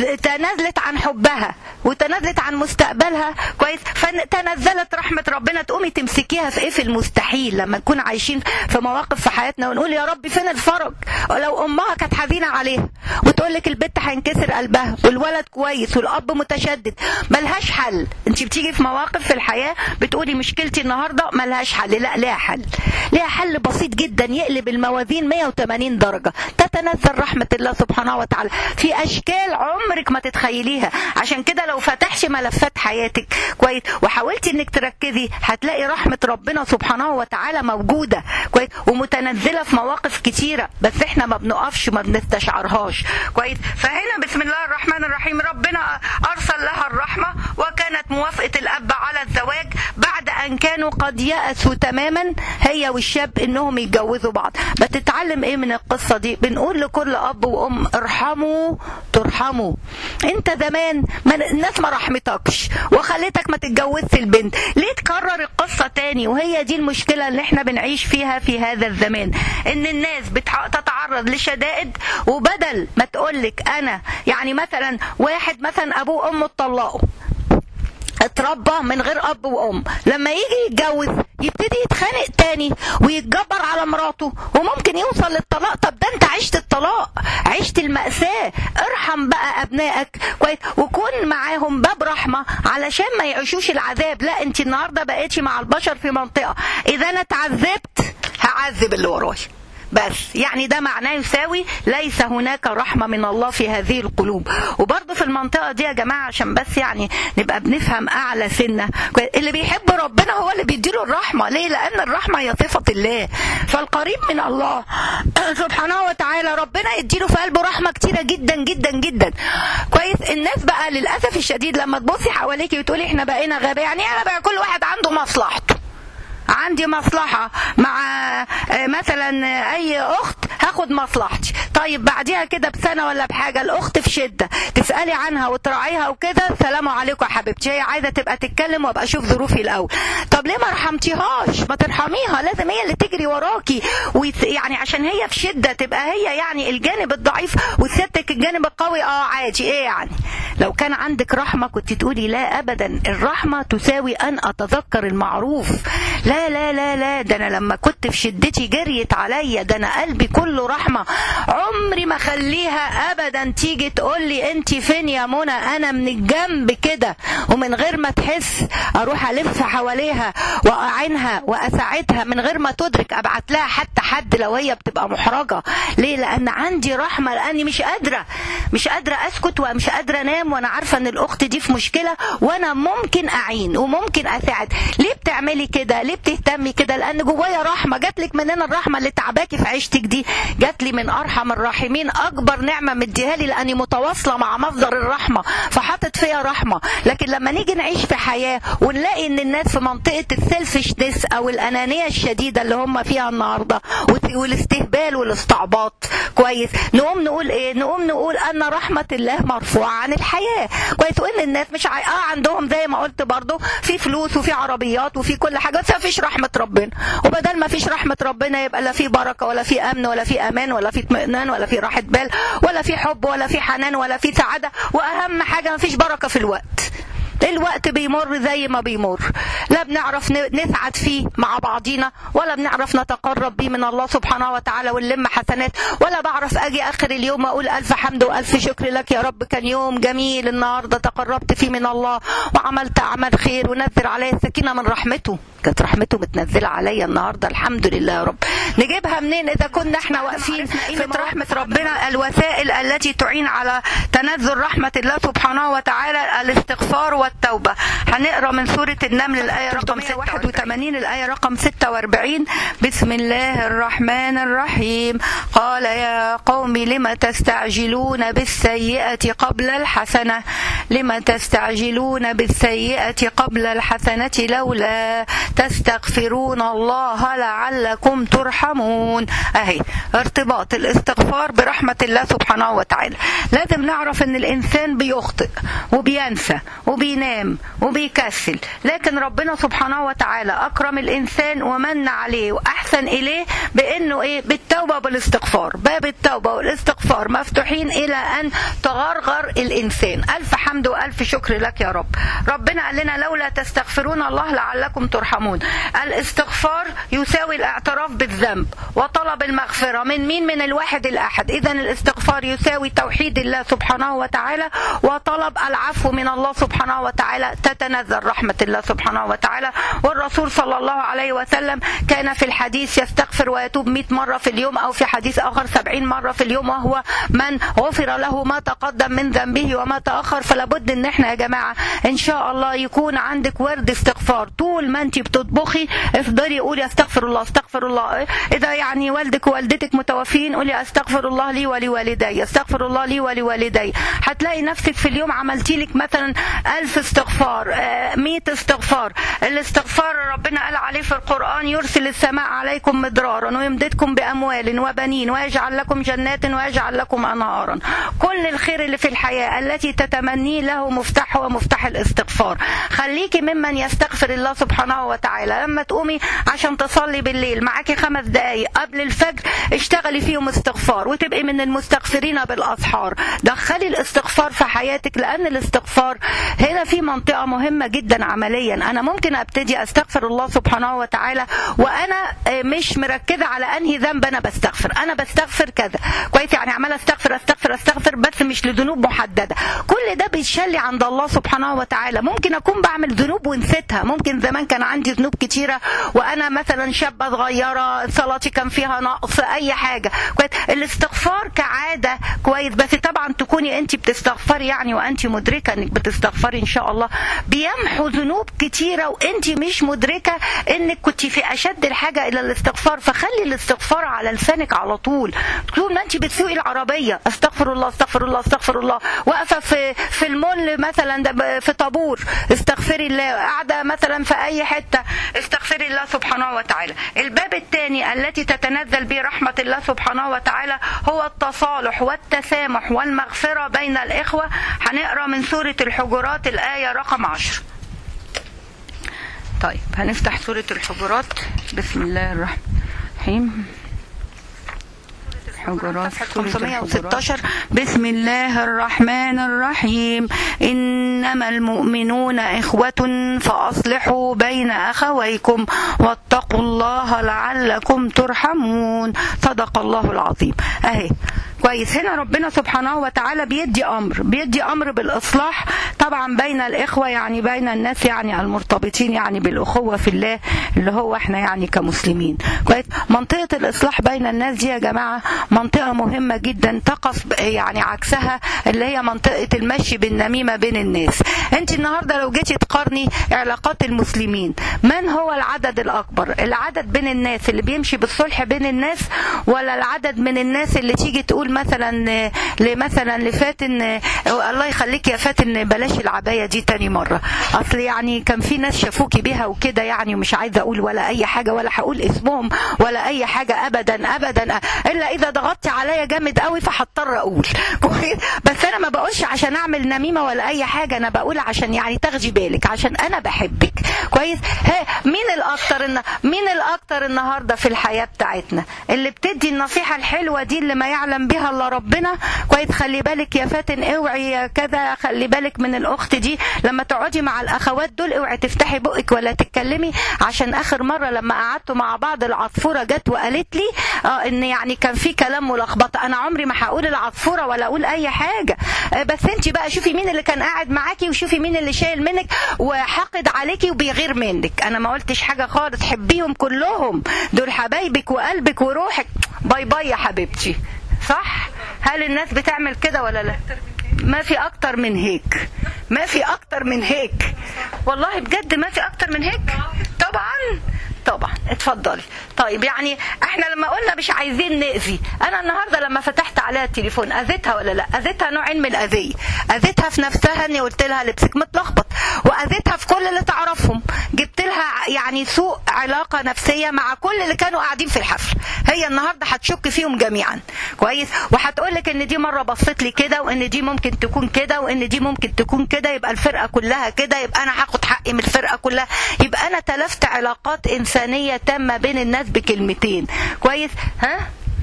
تنازلت عن حبها وتنازلت عن مستقبلها كويس فتنزلت رحمه ربنا تقومي تمسكيها في ايه في المستحيل لما نكون عايشين في مواقف في حياتنا ونقول يا رب فين الفرج ولو امها كانت حزينه عليها وتقول لك البنت هينكسر قلبها والولد كويس والاب متشدد ملهاش حل انت بتيجي في مواقف في الحياه بتقولي مشكلتي النهارده ملهاش حل لا ليها حل ليها حل بسيط جدا يقلب الموازين 180 درجه درجة تتنزل رحمة الله سبحانه وتعالى في أشكال عمرك ما تتخيليها عشان كده لو فتحش ملفات حياتك كويس وحاولتي انك تركزي هتلاقي رحمة ربنا سبحانه وتعالى موجودة كويس ومتنزلة في مواقف كتيرة بس احنا ما بنقفش ما بنستشعرهاش كويس فهنا بسم الله الرحمن الرحيم ربنا أرسل لها الرحمة وكانت موافقة الأب على الزواج بعد أن كانوا قد يأسوا تماما هي والشاب إنهم يتجوزوا بعض بتتعلم إيه من القصة دي بنقول لكل أب وأم ارحموا ترحموا أنت زمان ما الناس ما رحمتكش وخلتك ما تتجوزش البنت ليه تكرر القصة تاني وهي دي المشكلة اللي احنا بنعيش فيها في هذا الزمان ان الناس بتتعرض لشدائد وبدل ما تقولك انا يعني مثلا واحد مثلا ابوه وامه اتطلقوا اتربى من غير اب وام لما يجي يتجوز يبتدي يتخانق تاني ويتجبر على مراته وممكن يوصل للطلاق طب ده انت عشت الطلاق عشت المأساة ارحم بقى ابنائك كويس وكون معاهم باب رحمة علشان ما يعيشوش العذاب لا انت النهاردة بقيتي مع البشر في منطقة اذا انا اتعذبت هعذب اللي ورايا بس يعني ده معناه يساوي ليس هناك رحمة من الله في هذه القلوب وبرضه في المنطقة دي يا جماعة عشان بس يعني نبقى بنفهم أعلى سنة اللي بيحب ربنا هو اللي بيديله الرحمة ليه لأن الرحمة هي صفة الله فالقريب من الله سبحانه وتعالى ربنا يديله في قلبه رحمة كتيرة جدا جدا جدا كويس الناس بقى للأسف الشديد لما تبصي حواليكي وتقولي احنا بقينا غباء يعني انا بقى كل واحد عنده مصلحته عندي مصلحة مع مثلا أي أخت هاخد مصلحتي طيب بعديها كده بسنة ولا بحاجة الأخت في شدة تسألي عنها وتراعيها وكده سلام عليكم يا حبيبتي هي عايزة تبقى تتكلم وابقى أشوف ظروفي الأول طب ليه ما رحمتيهاش ما ترحميها لازم هي اللي تجري وراكي ويت... يعني عشان هي في شدة تبقى هي يعني الجانب الضعيف وسيادتك الجانب القوي اه عادي ايه يعني لو كان عندك رحمة كنت تقولي لا أبدا الرحمة تساوي أن أتذكر المعروف لا لا لا لا ده أنا لما كنت في شدتي جريت عليا ده أنا قلبي كله رحمة عمري ما خليها أبدا تيجي تقول لي أنت فين يا منى أنا من الجنب كده ومن غير ما تحس أروح ألف حواليها وأعينها وأساعدها من غير ما تدرك أبعت لها حتى حد لو هي بتبقى محرجة ليه لأن عندي رحمة لأني مش قادرة مش قادرة أسكت ومش قادرة أنام وانا عارفه ان الاخت دي في مشكله وانا ممكن اعين وممكن اساعد ليه بتعملي كده ليه بتهتمي كده لان جوايا رحمه جات لك مننا الرحمه اللي تعباكي في عيشتك دي جات لي من ارحم الراحمين اكبر نعمه مديها لي لاني متواصله مع مصدر الرحمه فحطت فيا رحمه لكن لما نيجي نعيش في حياه ونلاقي ان الناس في منطقه السيلفشنس او الانانيه الشديده اللي هم فيها النهارده والاستهبال والاستعباط كويس نقوم نقول ايه نقوم نقول ان رحمه الله مرفوعه عن الحياه الحياه كويس وان الناس مش عاي... اه عندهم زي ما قلت برضو في فلوس وفي عربيات وفي كل حاجه بس ما فيش رحمه ربنا وبدل ما فيش رحمه ربنا يبقى لا في بركه ولا في امن ولا في امان ولا في اطمئنان ولا في راحه بال ولا في حب ولا في حنان ولا في سعاده واهم حاجه ما فيش بركه في الوقت الوقت بيمر زي ما بيمر لا بنعرف نسعد فيه مع بعضينا ولا بنعرف نتقرب بيه من الله سبحانه وتعالى ونلم حسنات ولا بعرف اجي اخر اليوم اقول الف حمد والف شكر لك يا رب كان يوم جميل النهارده تقربت فيه من الله وعملت اعمال خير ونزل عليا السكينه من رحمته كانت رحمته متنزله عليا النهارده الحمد لله يا رب نجيبها منين اذا كنا احنا واقفين في رحمه ربنا الوسائل التي تعين على تنزل رحمه الله سبحانه وتعالى الاستغفار والتوبه هنقرا من سوره النمل الايه رقم 81 الايه رقم 46 بسم الله الرحمن الرحيم قال يا قوم لم تستعجلون بالسيئه قبل الحسنه لم تستعجلون بالسيئه قبل الحسنه لولا تستغفرون الله لعلكم ترحمون اهي ارتباط الاستغفار برحمة الله سبحانه وتعالى لازم نعرف ان الانسان بيخطئ وبينسى وبينام وبيكسل لكن ربنا سبحانه وتعالى اكرم الانسان ومن عليه واحسن اليه بانه ايه بالتوبة والاستغفار باب التوبة والاستغفار مفتوحين الى ان تغرغر الانسان الف حمد والف شكر لك يا رب ربنا قال لنا لولا تستغفرون الله لعلكم ترحمون ترحمون الاستغفار يساوي الاعتراف بالذنب وطلب المغفرة من مين من الواحد الأحد إذا الاستغفار يساوي توحيد الله سبحانه وتعالى وطلب العفو من الله سبحانه وتعالى تتنزل رحمة الله سبحانه وتعالى والرسول صلى الله عليه وسلم كان في الحديث يستغفر ويتوب 100 مرة في اليوم أو في حديث آخر 70 مرة في اليوم وهو من غفر له ما تقدم من ذنبه وما تأخر فلا بد ان احنا يا جماعة ان شاء الله يكون عندك ورد استغفار طول ما انت بتطبخي افضلي قولي استغفر الله استغفر الله اذا يعني والدك ووالدتك متوفين قولي استغفر الله لي ولوالدي استغفر الله لي ولوالدي هتلاقي نفسك في اليوم عملتي لك مثلا ألف استغفار آه، مئة استغفار الاستغفار ربنا قال عليه في القرآن يرسل السماء عليكم مدرارا ويمددكم بأموال وبنين ويجعل لكم جنات ويجعل لكم أنهارا كل الخير اللي في الحياة التي تتمنيه له مفتاح هو مفتاح الاستغفار خليكي ممن يستغفر الله سبحانه وتعالى لما تقومي عشان تصلي بالليل معاكي خمس دقايق قبل الفجر اشتغلي فيهم استغفار وتبقي من المستغفرين بالأسحار دخلي الاستغفار في حياتك لأن الاستغفار هنا في منطقة مهمة جدا عمليا أنا ممكن أبتدي أستغفر الله سبحانه وتعالى وأنا آه، مش مركزة على أنهي ذنب أنا بستغفر أنا بستغفر كذا كويس يعني عمالة أستغفر أستغفر أستغفر بس مش لذنوب محددة كل ده بيتشلي عند الله سبحانه وتعالى ممكن أكون بعمل ذنوب ونسيتها ممكن زمان كان عندي ذنوب كتيرة وأنا مثلا شابة صغيرة صلاتي كان فيها نقص أي حاجة كويس الاستغفار كعادة كويس بس طبعا تكوني أنت بتستغفري يعني وأنت مدركة أنك بتستغفري إن شاء الله بيمحو ذنوب كتيرة وأنت مش مدركة أنك كنت في أشد الحاجة إلى الاستغفار فخلي الاستغفار على لسانك على طول طول ما أنت بتسوقي العربية استغفر الله استغفر الله استغفر الله واقفة في في المول مثلا ده ب- في طابور استغفري الله قاعدة مثلا في أي حتة استغفري الله سبحانه وتعالى الباب الثاني التي تتنزل به رحمة الله سبحانه وتعالى هو التصالح والتسامح والمغفرة بين الإخوة هنقرأ من سورة الحجرات الآية رقم عشر طيب هنفتح سورة الحجرات بسم الله الرحمن الرحيم حجرات 516 بسم الله الرحمن الرحيم إنما المؤمنون إخوة فأصلحوا بين أخويكم واتقوا الله لعلكم ترحمون صدق الله العظيم أهي كويس هنا ربنا سبحانه وتعالى بيدي امر بيدي امر بالاصلاح طبعا بين الاخوه يعني بين الناس يعني المرتبطين يعني بالاخوه في الله اللي هو احنا يعني كمسلمين كويس منطقه الاصلاح بين الناس دي يا جماعه منطقه مهمه جدا تقف يعني عكسها اللي هي منطقه المشي بالنميمه بين الناس انت النهارده لو جيتي تقارني علاقات المسلمين من هو العدد الاكبر العدد بين الناس اللي بيمشي بالصلح بين الناس ولا العدد من الناس اللي تيجي تقول مثلا لمثلا لفاتن الله يخليك يا فاتن بلاش العبايه دي تاني مره اصل يعني كان في ناس شافوكي بيها وكده يعني ومش عايزه اقول ولا اي حاجه ولا هقول اسمهم ولا اي حاجه ابدا ابدا الا اذا ضغطتي عليا جامد قوي فهضطر اقول كويس بس انا ما بقولش عشان اعمل نميمه ولا اي حاجه انا بقول عشان يعني تاخدي بالك عشان انا بحبك كويس ها مين الاكتر إن... مين الاكتر النهارده في الحياه بتاعتنا اللي بتدي النصيحه الحلوه دي اللي ما يعلم بها الا ربنا كويس خلي بالك يا فاتن اوعي يا كذا خلي بالك من الاخت دي لما تقعدي مع الاخوات دول اوعي تفتحي بقك ولا تتكلمي عشان اخر مره لما قعدتوا مع بعض العصفوره جت وقالت لي اه ان يعني كان في كلام ملخبطه انا عمري ما هقول العصفوره ولا اقول اي حاجه آه بس انت بقى شوفي مين اللي كان قاعد معاكي وشوفي مين اللي شايل منك وحاقد عليكي وبيغير منك انا ما قلتش حاجه خالص حبيهم كلهم دول حبايبك وقلبك وروحك باي باي يا حبيبتي صح هل الناس بتعمل كده ولا لا ما في اكتر من هيك ما في اكتر من هيك والله بجد ما في اكتر من هيك طبعا طبعا اتفضلي طيب يعني احنا لما قلنا مش عايزين نأذي انا النهارده لما فتحت عليها التليفون اذيتها ولا لا اذيتها نوعين من الاذيه اذيتها في نفسها اني قلت لها لبسك متلخبط واذيتها في كل اللي تعرفهم جبت لها يعني سوء علاقه نفسيه مع كل اللي كانوا قاعدين في الحفل هي النهارده هتشك فيهم جميعا كويس وهتقول لك ان دي مره بصيت لي كده وان دي ممكن تكون كده وان دي ممكن تكون كده يبقى الفرقه كلها كده يبقى انا هاخد حقي من الفرقه كلها يبقى انا تلفت علاقات انسانيه تامه بين الناس بكلمتين كويس ها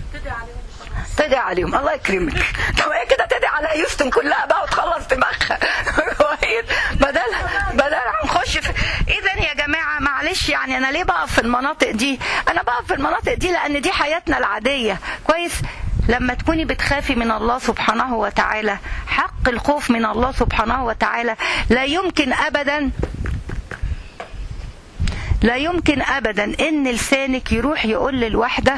تدعي عليهم الله يكرمك طب هي كده تدعي على يوستن كلها بقى وتخلص دماغها كويس بدل بدل هنخش في اذا يا جماعه معلش يعني يعني انا ليه بقف في المناطق دي انا بقف في المناطق دي لان دي حياتنا العاديه كويس لما تكوني بتخافي من الله سبحانه وتعالى حق الخوف من الله سبحانه وتعالى لا يمكن ابدا لا يمكن ابدا ان لسانك يروح يقول للواحده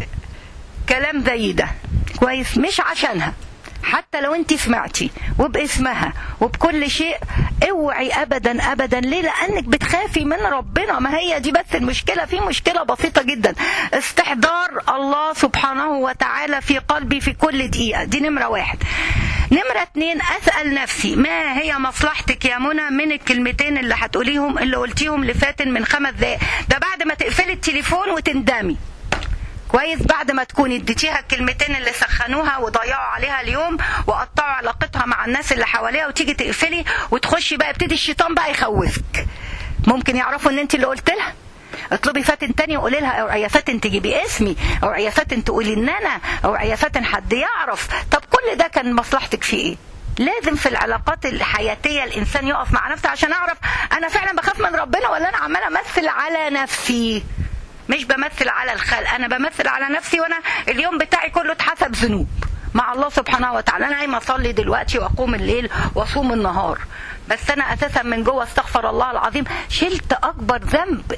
كلام زي ده كويس مش عشانها حتى لو انت سمعتي وباسمها وبكل شيء اوعي ابدا ابدا ليه لانك بتخافي من ربنا ما هي دي بس المشكله في مشكله بسيطه جدا استحضار الله سبحانه وتعالى في قلبي في كل دقيقه دي نمره واحد نمرة اتنين أسأل نفسي ما هي مصلحتك يا منى من الكلمتين اللي هتقوليهم اللي قلتيهم لفاتن من خمس دقايق ده بعد ما تقفلي التليفون وتندمي كويس بعد ما تكوني اديتيها الكلمتين اللي سخنوها وضيعوا عليها اليوم وقطعوا علاقتها مع الناس اللي حواليها وتيجي تقفلي وتخشي بقى يبتدي الشيطان بقى يخوفك ممكن يعرفوا ان انت اللي قلت لها اطلبي فاتن تاني وقولي لها اوعي يا فاتن تجيبي اسمي اوعي يا فاتن تقولي ان انا اوعي يا فاتن حد يعرف طب كل ده كان مصلحتك فيه ايه لازم في العلاقات الحياتية الإنسان يقف مع نفسه عشان أعرف أنا فعلا بخاف من ربنا ولا أنا عمالة أمثل على نفسي مش بمثل على الخلق انا بمثل على نفسي وانا اليوم بتاعي كله اتحسب ذنوب مع الله سبحانه وتعالى انا قايمه اصلي دلوقتي واقوم الليل واصوم النهار بس انا اساسا من جوه استغفر الله العظيم شلت اكبر ذنب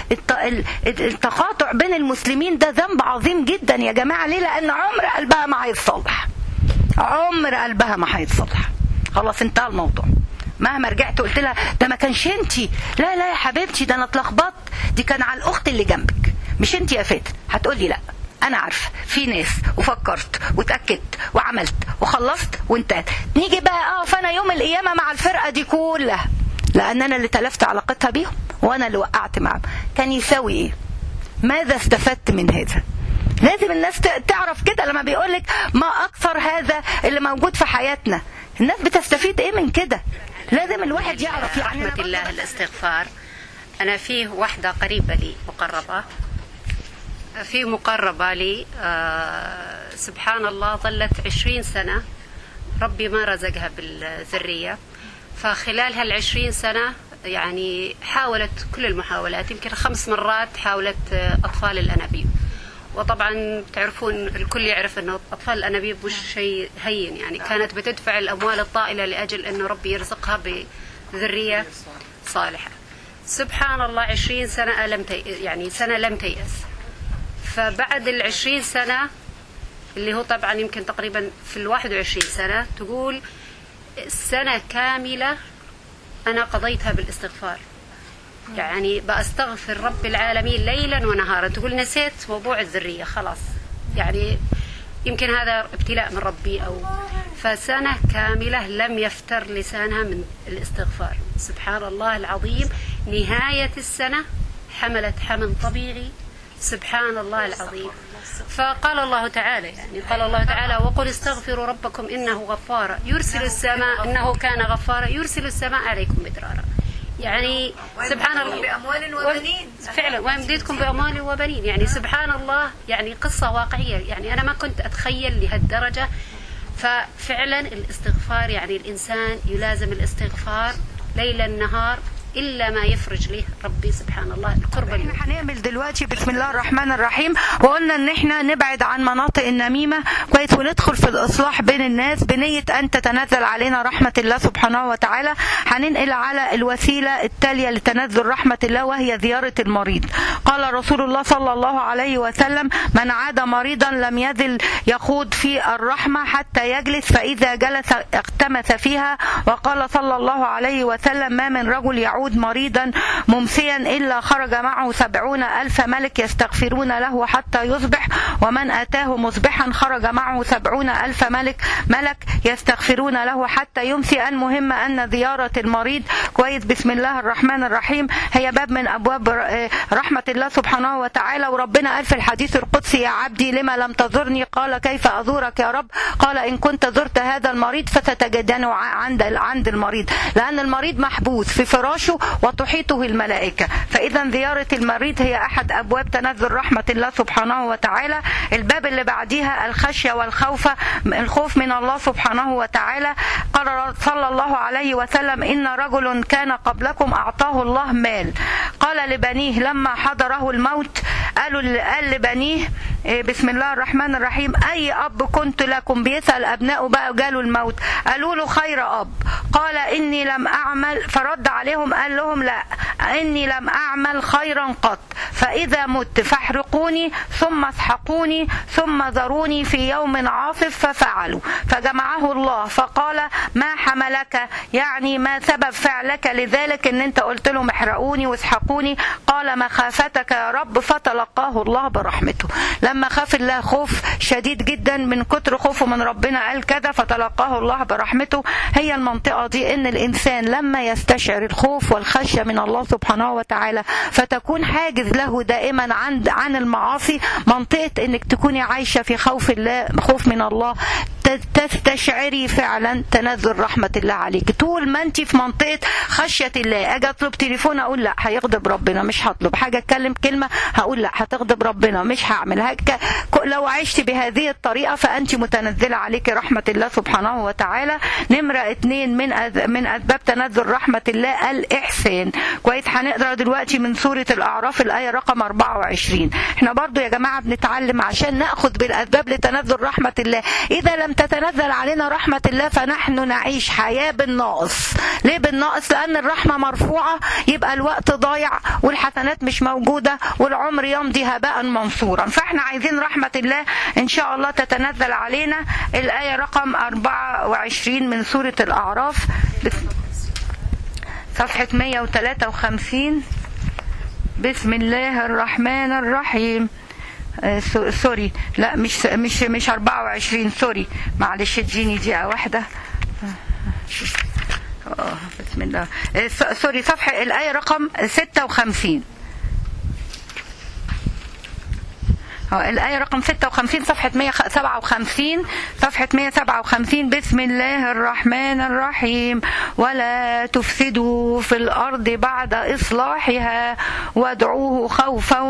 التقاطع بين المسلمين ده ذنب عظيم جدا يا جماعه ليه لان عمر قلبها ما هيتصلح عمر قلبها ما هيتصلح خلاص انتهى الموضوع مهما رجعت قلت لها ده ما كانش انت لا لا يا حبيبتي ده انا اتلخبطت دي كان على الاخت اللي جنبك مش انت يا فاتن هتقولي لا انا عارفه في ناس وفكرت واتاكدت وعملت وخلصت وانتهت نيجي بقى اه فانا يوم القيامه مع الفرقه دي كلها لان انا اللي تلفت علاقتها بيهم وانا اللي وقعت معاهم كان يساوي ايه ماذا استفدت من هذا لازم الناس تعرف كده لما بيقولك ما اكثر هذا اللي موجود في حياتنا الناس بتستفيد ايه من كده لازم الواحد يعرف يعني رحمة الله الاستغفار أنا فيه واحدة قريبة لي مقربة في مقربة لي آه سبحان الله ظلت عشرين سنة ربي ما رزقها بالذرية فخلال هالعشرين سنة يعني حاولت كل المحاولات يمكن خمس مرات حاولت أطفال الأنابيب وطبعا تعرفون الكل يعرف انه اطفال الانابيب مش شيء هين يعني كانت بتدفع الاموال الطائله لاجل انه ربي يرزقها بذريه صالحه سبحان الله عشرين سنه لم تي... يعني سنه لم تيأس فبعد العشرين سنه اللي هو طبعا يمكن تقريبا في الواحد وعشرين سنه تقول سنه كامله انا قضيتها بالاستغفار يعني بأستغفر رب العالمين ليلا ونهارا تقول نسيت موضوع الذرية خلاص يعني يمكن هذا ابتلاء من ربي أو فسنة كاملة لم يفتر لسانها من الاستغفار سبحان الله العظيم نهاية السنة حملت حمل طبيعي سبحان الله العظيم فقال الله تعالى يعني قال الله تعالى وقل استغفروا ربكم إنه غفار يرسل السماء إنه كان غفارا يرسل السماء عليكم مدرارا يعني سبحان الله بأموال وبنين فعلا ويمددكم بأموال وبنين يعني سبحان الله يعني قصة واقعية يعني أنا ما كنت أتخيل لهالدرجة ففعلا الاستغفار يعني الإنسان يلازم الاستغفار ليلا نهار الا ما يفرج له ربي سبحان الله القرب احنا هنعمل دلوقتي بسم الله الرحمن الرحيم وقلنا ان احنا نبعد عن مناطق النميمه كويس وندخل في الاصلاح بين الناس بنيه ان تتنزل علينا رحمه الله سبحانه وتعالى هننقل على الوسيله التاليه لتنزل رحمه الله وهي زياره المريض قال رسول الله صلى الله عليه وسلم من عاد مريضا لم يزل يخوض في الرحمه حتى يجلس فاذا جلس اغتمس فيها وقال صلى الله عليه وسلم ما من رجل يعود يعود مريضا ممسيا إلا خرج معه سبعون ألف ملك يستغفرون له حتى يصبح ومن أتاه مصبحا خرج معه سبعون ألف ملك ملك يستغفرون له حتى يمسي المهم أن زيارة المريض كويس بسم الله الرحمن الرحيم هي باب من أبواب رحمة الله سبحانه وتعالى وربنا قال في الحديث القدسي يا عبدي لما لم تزرني قال كيف أزورك يا رب قال إن كنت زرت هذا المريض فستجدنه عند عند المريض لأن المريض محبوس في فراشه وتحيطه الملائكة فإذا زيارة المريض هي أحد أبواب تنزل رحمة الله سبحانه وتعالى الباب اللي بعديها الخشية والخوف الخوف من الله سبحانه وتعالى قال صلى الله عليه وسلم إن رجل كان قبلكم أعطاه الله مال قال لبنيه لما حضره الموت قالوا قال لبنيه بسم الله الرحمن الرحيم اي اب كنت لكم بيسال ابنائه بقى جاله الموت قالوا له خير اب قال اني لم اعمل فرد عليهم قال لهم لا اني لم اعمل خيرا قط فاذا مت فاحرقوني ثم اسحقوني ثم ذروني في يوم عاصف ففعلوا فجمعه الله فقال ما حملك يعني ما سبب فعلك لذلك ان انت قلت لهم احرقوني واسحقوني قال مخافتك يا رب فتلقاه الله برحمته لما خاف الله خوف شديد جدا من كتر خوفه من ربنا قال كذا فتلقاه الله برحمته هي المنطقة دي ان الانسان لما يستشعر الخوف والخشية من الله سبحانه وتعالى فتكون حاجز له دائما عن عن المعاصي منطقة انك تكوني عايشة في خوف الله خوف من الله تستشعري فعلا تنزل رحمة الله عليك طول ما انت في منطقة خشية الله اجي اطلب تليفون اقول لا هيغضب ربنا مش هطلب حاجة اتكلم كلمة هقول لا هتغضب ربنا مش هعمل هك لو عشت بهذه الطريقة فانت متنزلة عليك رحمة الله سبحانه وتعالى نمرة اتنين من أذ... من اسباب تنزل رحمة الله الاحسان كويس هنقرا دلوقتي من سورة الاعراف الاية رقم 24 احنا برضو يا جماعة بنتعلم عشان ناخذ بالاسباب لتنزل رحمة الله اذا لم تتنزل علينا رحمة الله فنحن نعيش حياة بالناقص ليه بالناقص لأن الرحمة مرفوعة يبقى الوقت ضايع والحسنات مش موجودة والعمر يمضي هباء منصورا فاحنا عايزين رحمة الله إن شاء الله تتنزل علينا الآية رقم 24 من سورة الأعراف صفحة 153 بسم الله الرحمن الرحيم سوري لا مش مش مش 24 سوري معلش اديني دقيقه واحده بسم الله سوري صفحه الايه رقم 56 الآية رقم 56 صفحة 157 صفحة 157 بسم الله الرحمن الرحيم ولا تفسدوا في الأرض بعد إصلاحها وادعوه خوفا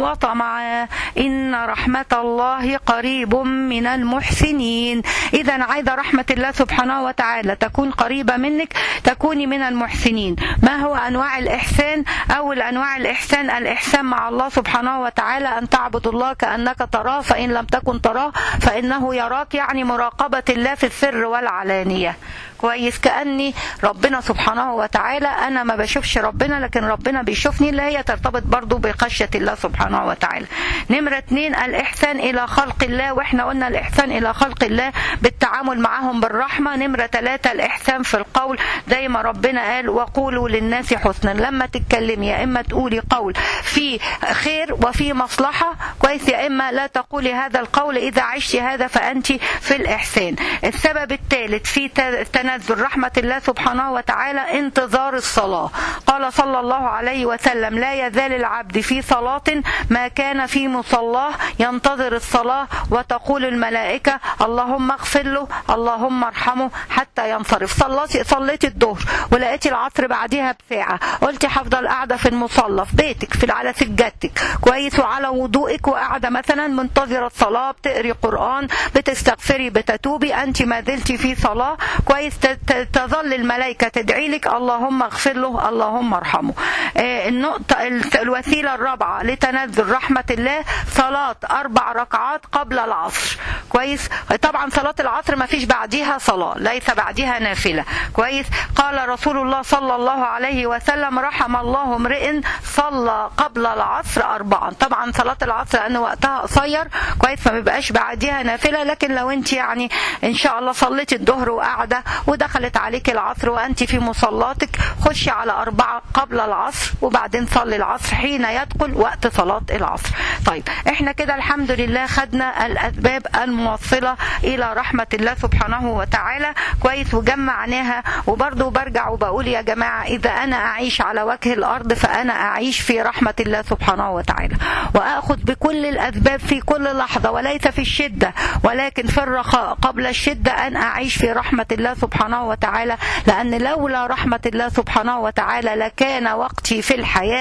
وطمعا إن رحمة الله قريب من المحسنين إذا عايزة رحمة الله سبحانه وتعالى تكون قريبة منك تكوني من المحسنين ما هو أنواع الإحسان أول أنواع الإحسان الإحسان مع الله سبحانه وتعالى أن تعبد الله كأن أنك تراه فإن لم تكن تراه فإنه يراك يعني مراقبة الله في السر والعلانية كويس كأني ربنا سبحانه وتعالى أنا ما بشوفش ربنا لكن ربنا بيشوفني اللي هي ترتبط برضو بخشية الله سبحانه وتعالى نمرة اتنين الإحسان إلى خلق الله وإحنا قلنا الإحسان إلى خلق الله بالتعامل معهم بالرحمة نمرة ثلاثة الإحسان في القول زي ما ربنا قال وقولوا للناس حسنا لما تتكلمي يا إما تقولي قول في خير وفي مصلحة كويس يا إما لا تقولي هذا القول إذا عشت هذا فأنت في الإحسان السبب الثالث في تنزل رحمة الله سبحانه وتعالى انتظار الصلاة قال صلى الله عليه وسلم لا يزال العبد في صلاة ما كان في مصلاه ينتظر الصلاة وتقول الملائكة اللهم اغفر له اللهم ارحمه حتى ينصرف صليتي صليتي الظهر ولقيتي العصر بعدها بساعة قلتي هفضل قاعدة في المصلى في بيتك في على سجادتك كويس وعلى وضوئك وقاعدة مثلا منتظرة الصلاة بتقري قرآن بتستغفري بتتوبي أنت ما زلتي في صلاة كويس تظل الملائكة تدعي لك اللهم اغفر له اللهم ارحمه النقطة الوسيلة الرابعة لتنزل رحمة الله صلاة أربع ركعات قبل العصر كويس طبعا صلاة العصر ما فيش بعديها صلاة ليس بعدها نافلة كويس قال رسول الله صلى الله عليه وسلم رحم الله امرئ صلى قبل العصر أربعا طبعا صلاة العصر لأن وقتها قصير كويس فما بيبقاش بعديها نافلة لكن لو انت يعني ان شاء الله صليتي الظهر وقاعدة ودخلت عليك العصر وانت في مصلاتك خشي على أربعة قبل العصر وبعدين صلي العصر حين يدخل وقت صلاة العصر طيب احنا كده الحمد لله خدنا الأسباب الموصلة إلى رحمة الله سبحانه وتعالى كويس وجمعناها وبرضه برجع وبقول يا جماعة إذا أنا أعيش على وجه الأرض فأنا أعيش في رحمة الله سبحانه وتعالى وأخذ بكل الأسباب في كل لحظة وليس في الشدة ولكن في الرخاء قبل الشدة أن أعيش في رحمة الله سبحانه وتعالى لأن لولا رحمة الله سبحانه وتعالى لكان وقتي في الحياة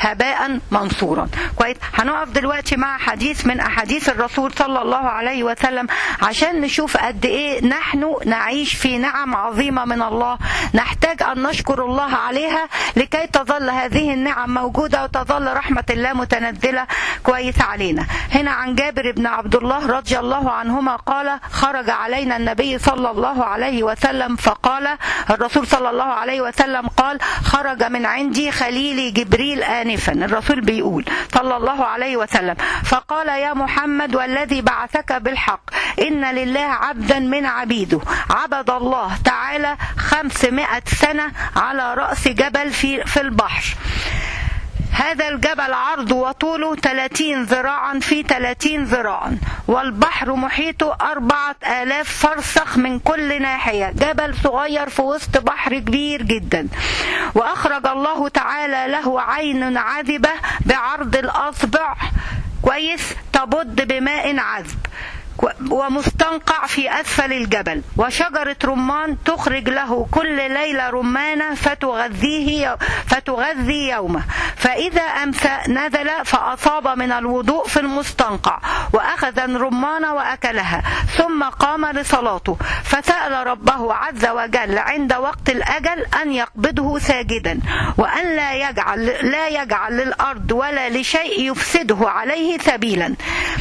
هباء منصورا كويس هنقف دلوقتي مع حديث من احاديث الرسول صلى الله عليه وسلم عشان نشوف قد ايه نحن نعيش في نعم عظيمه من الله نحتاج ان نشكر الله عليها لكي تظل هذه النعم موجوده وتظل رحمه الله متنزله كويس علينا هنا عن جابر بن عبد الله رضي الله عنهما قال خرج علينا النبي صلى الله عليه وسلم فقال الرسول صلى الله عليه وسلم قال خرج من عندي خليلي جبريل آنفا الرسول بيقول صلى الله عليه وسلم فقال يا محمد والذي بعثك بالحق إن لله عبدا من عبيده عبد الله تعالى خمسمائة سنة على رأس جبل في, في البحر هذا الجبل عرضه وطوله 30 ذراعا في 30 ذراعا والبحر محيطه أربعة آلاف فرسخ من كل ناحية جبل صغير في وسط بحر كبير جدا وأخرج الله تعالى له عين عذبة بعرض الأصبع كويس تبض بماء عذب ومستنقع في أسفل الجبل وشجرة رمان تخرج له كل ليلة رمانة فتغذيه فتغذي يومه فإذا أمسى نزل فأصاب من الوضوء في المستنقع وأخذ الرمانة وأكلها ثم قام لصلاته فسأل ربه عز وجل عند وقت الأجل أن يقبضه ساجدا وأن لا يجعل لا يجعل للأرض ولا لشيء يفسده عليه سبيلا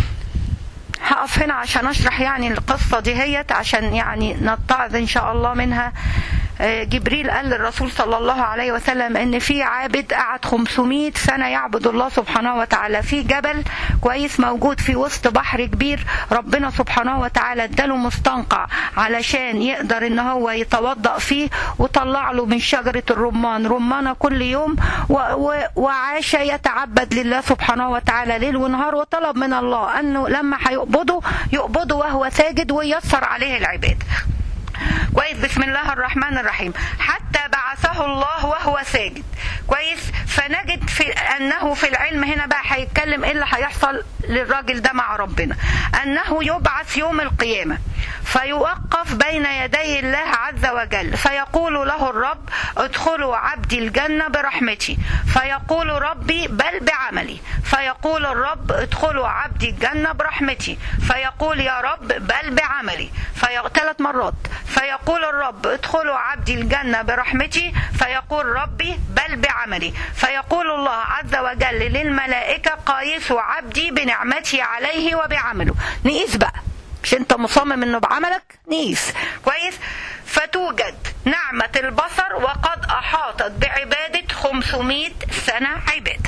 هقف هنا عشان اشرح يعني القصة دي هيت عشان يعني نتعظ ان شاء الله منها جبريل قال للرسول صلى الله عليه وسلم ان في عابد قعد 500 سنة يعبد الله سبحانه وتعالى في جبل كويس موجود في وسط بحر كبير ربنا سبحانه وتعالى اداله مستنقع علشان يقدر ان هو يتوضأ فيه وطلع له من شجرة الرمان رمانة كل يوم و و وعاش يتعبد لله سبحانه وتعالى ليل ونهار وطلب من الله انه لما هيقبضه يقبضه وهو ساجد ويسر عليه العباد كويس بسم الله الرحمن الرحيم حتى بعثه الله وهو ساجد كويس فنجد في انه في العلم هنا بقى هيتكلم ايه اللي هيحصل للراجل ده مع ربنا انه يبعث يوم القيامه فيوقف بين يدي الله عز وجل فيقول له الرب ادخلوا عبدي الجنة برحمتي فيقول ربي بل بعملي فيقول الرب ادخلوا عبدي الجنة برحمتي فيقول يا رب بل بعملي في... ثلاث مرات فيقول الرب ادخلوا عبدي الجنة برحمتي فيقول ربي بل بعملي فيقول الله عز وجل للملائكة قايسوا عبدي بنعمتي عليه وبعمله نقيس بقى مش انت مصمم انه بعملك نقيس كويس فتوجد نعمة البصر وقد أحاطت بعبادة 500 سنة عبادة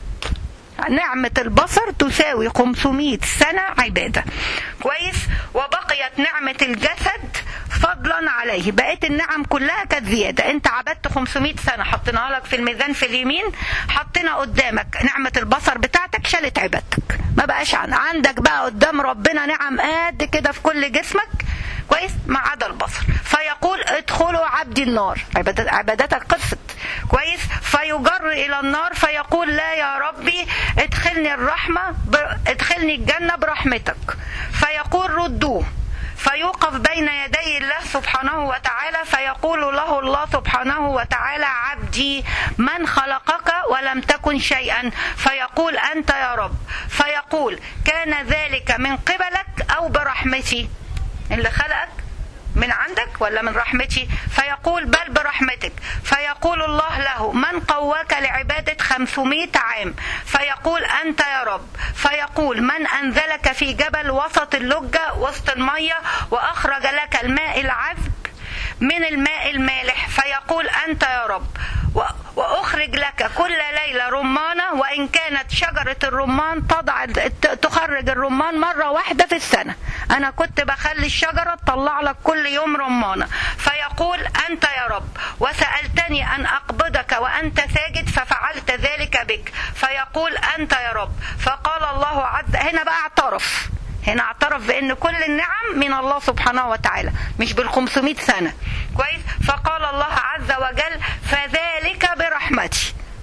نعمة البصر تساوي 500 سنة عبادة كويس وبقيت نعمة الجسد فضلا عليه بقيت النعم كلها كانت زيادة انت عبدت 500 سنة حطيناها لك في الميزان في اليمين حطينا قدامك نعمة البصر بتاعتك شالت عبادتك ما بقاش عن عندك بقى قدام ربنا نعم قد كده في كل جسمك كويس ما عدا البصر فيقول ادخلوا عبدي النار عبادت عبادتك قصت كويس فيجر الى النار فيقول لا يا ربي ادخلني الرحمه ب... ادخلني الجنه برحمتك فيقول ردوه فيوقف بين يدي الله سبحانه وتعالى فيقول له الله سبحانه وتعالى عبدي من خلقك ولم تكن شيئا فيقول انت يا رب فيقول كان ذلك من قبلك او برحمتي اللي خلقك من عندك ولا من رحمتي فيقول بل برحمتك فيقول الله له من قواك لعبادة خمسمائة عام فيقول أنت يا رب فيقول من أنزلك في جبل وسط اللجة وسط المية وأخرج لك الماء العذب من الماء المالح فيقول أنت يا رب وأخرج لك كل ليلة رمانة وإن كانت شجرة الرمان تضع تخرج الرمان مرة واحدة في السنة أنا كنت بخلي الشجرة تطلع لك كل يوم رمانة فيقول أنت يا رب وسألتني أن أقبضك وأنت ساجد ففعلت ذلك بك فيقول أنت يا رب فقال الله عز هنا بقى اعترف هنا اعترف بان كل النعم من الله سبحانه وتعالى مش بال 500 سنه كويس فقال الله عز وجل فذلك برحمتي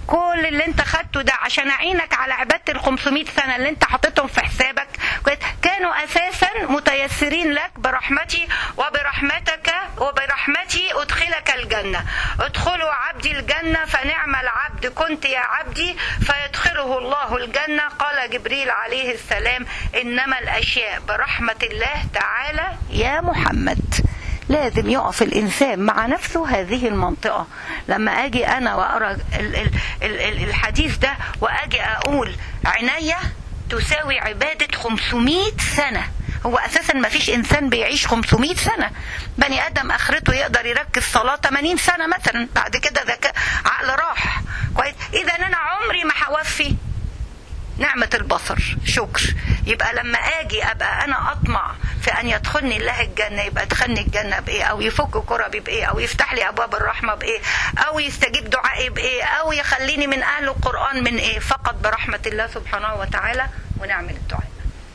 كل اللي انت خدته ده عشان اعينك على عباده ال 500 سنه اللي انت حاططهم في حسابك كويس؟ كانوا اساسا متيسرين لك برحمتي وبرحمتك وبرحمتي ادخلك الجنه ادخلوا عبدي الجنه فنعم العبد كنت يا عبدي فيدخله الله الجنه قال جبريل عليه السلام انما الاشياء برحمه الله تعالى يا محمد لازم يقف الانسان مع نفسه هذه المنطقه لما اجي انا واقرا ال- ال- ال- ال- الحديث ده واجي اقول عينيا تساوي عباده 500 سنه هو اساسا ما فيش انسان بيعيش 500 سنه بني ادم اخرته يقدر يركز صلاه 80 سنه مثلا بعد كده ذكاء عقل راح كويس اذا انا عمري ما هوفي نعمة البصر شكر يبقى لما اجي ابقى انا اطمع في ان يدخلني الله الجنة يبقى ادخلني الجنة بايه او يفك كربي بايه او يفتح لي ابواب الرحمة بايه او يستجيب دعائي بايه او يخليني من اهل القرآن من ايه فقط برحمة الله سبحانه وتعالى ونعمل الدعاء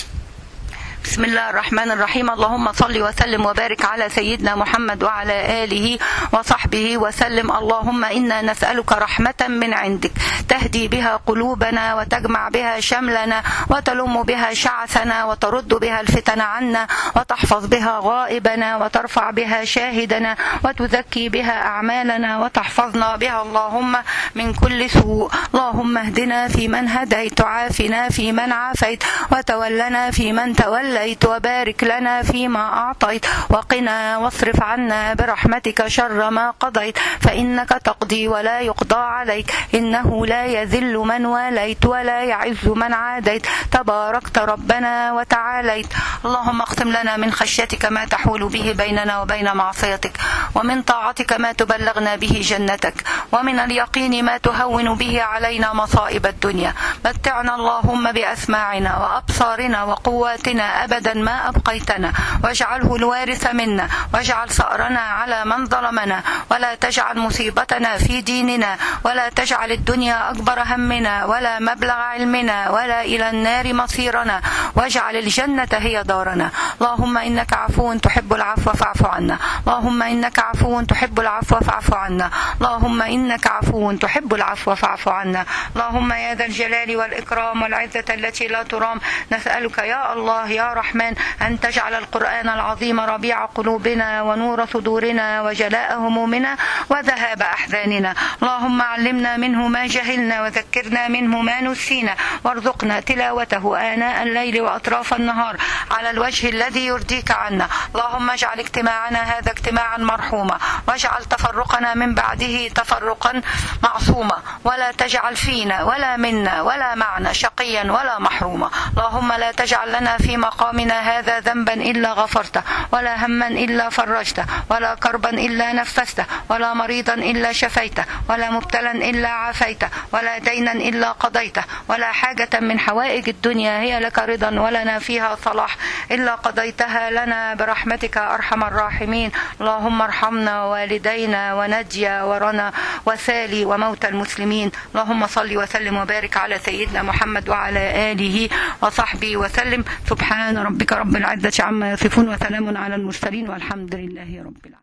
بسم الله الرحمن الرحيم اللهم صل وسلم وبارك على سيدنا محمد وعلى آله وصحبه وسلم اللهم إنا نسألك رحمة من عندك تهدي بها قلوبنا وتجمع بها شملنا وتلم بها شعثنا وترد بها الفتن عنا وتحفظ بها غائبنا وترفع بها شاهدنا وتزكي بها أعمالنا وتحفظنا بها اللهم من كل سوء اللهم اهدنا في من هديت وعافنا في من عافيت وتولنا في من توليت وبارك لنا فيما أعطيت وقنا واصرف عنا برحمتك شر ما قضيت فإنك تقضي ولا يقضى عليك إنه لا يذل من واليت ولا يعز من عاديت تباركت ربنا وتعاليت اللهم اختم لنا من خشيتك ما تحول به بيننا وبين معصيتك ومن طاعتك ما تبلغنا به جنتك ومن اليقين ما تهون به علينا مصائب الدنيا متعنا اللهم بأسماعنا وأبصارنا وقواتنا أبدا ما أبقيتنا واجعله الوارث منا واجعل ثأرنا على من ظلمنا ولا تجعل مصيبتنا في ديننا ولا تجعل الدنيا أكبر همنا ولا مبلغ علمنا ولا إلى النار مصيرنا واجعل الجنة هي دارنا اللهم إنك عفو تحب العفو فاعف عنا اللهم إنك عفو تحب العفو فاعف عنا اللهم إنك عفو تحب العفو فاعف عنا اللهم يا ذا الجلال والإكرام والعزة التي لا ترام نسألك يا الله يا رحمن أن تجعل القرآن العظيم ربيع قلوبنا ونور صدورنا وجلاء همومنا وذهاب أحزاننا اللهم علمنا منه ما جهلنا وذكرنا منه ما نسينا وارزقنا تلاوته آناء الليل وأطراف النهار على الوجه الذي يرضيك عنا اللهم اجعل اجتماعنا هذا اجتماعا مرحوما واجعل تفرقنا من بعده تفرقا معصوما ولا تجعل فينا ولا منا ولا معنا شقيا ولا محروما اللهم لا تجعل لنا في مقامنا هذا ذنبا إلا غفرته ولا هما إلا فرجته ولا كربا إلا نفسته ولا مريضا إلا شفيته ولا مبتلا إلا عافيته ولا دينا إلا قضيته ولا حاجة من حوائج الدنيا هي لك رضا ولنا فيها صلاح إلا قضيتها لنا برحمتك أرحم الراحمين اللهم ارحمنا ووالدينا ونجيا ورنا وسالي وموتى المسلمين اللهم صل وسلم وبارك على سيدنا محمد وعلى آله وصحبه وسلم سبحان ربك رب العزة عما يصفون وسلام على المرسلين والحمد لله رب العالمين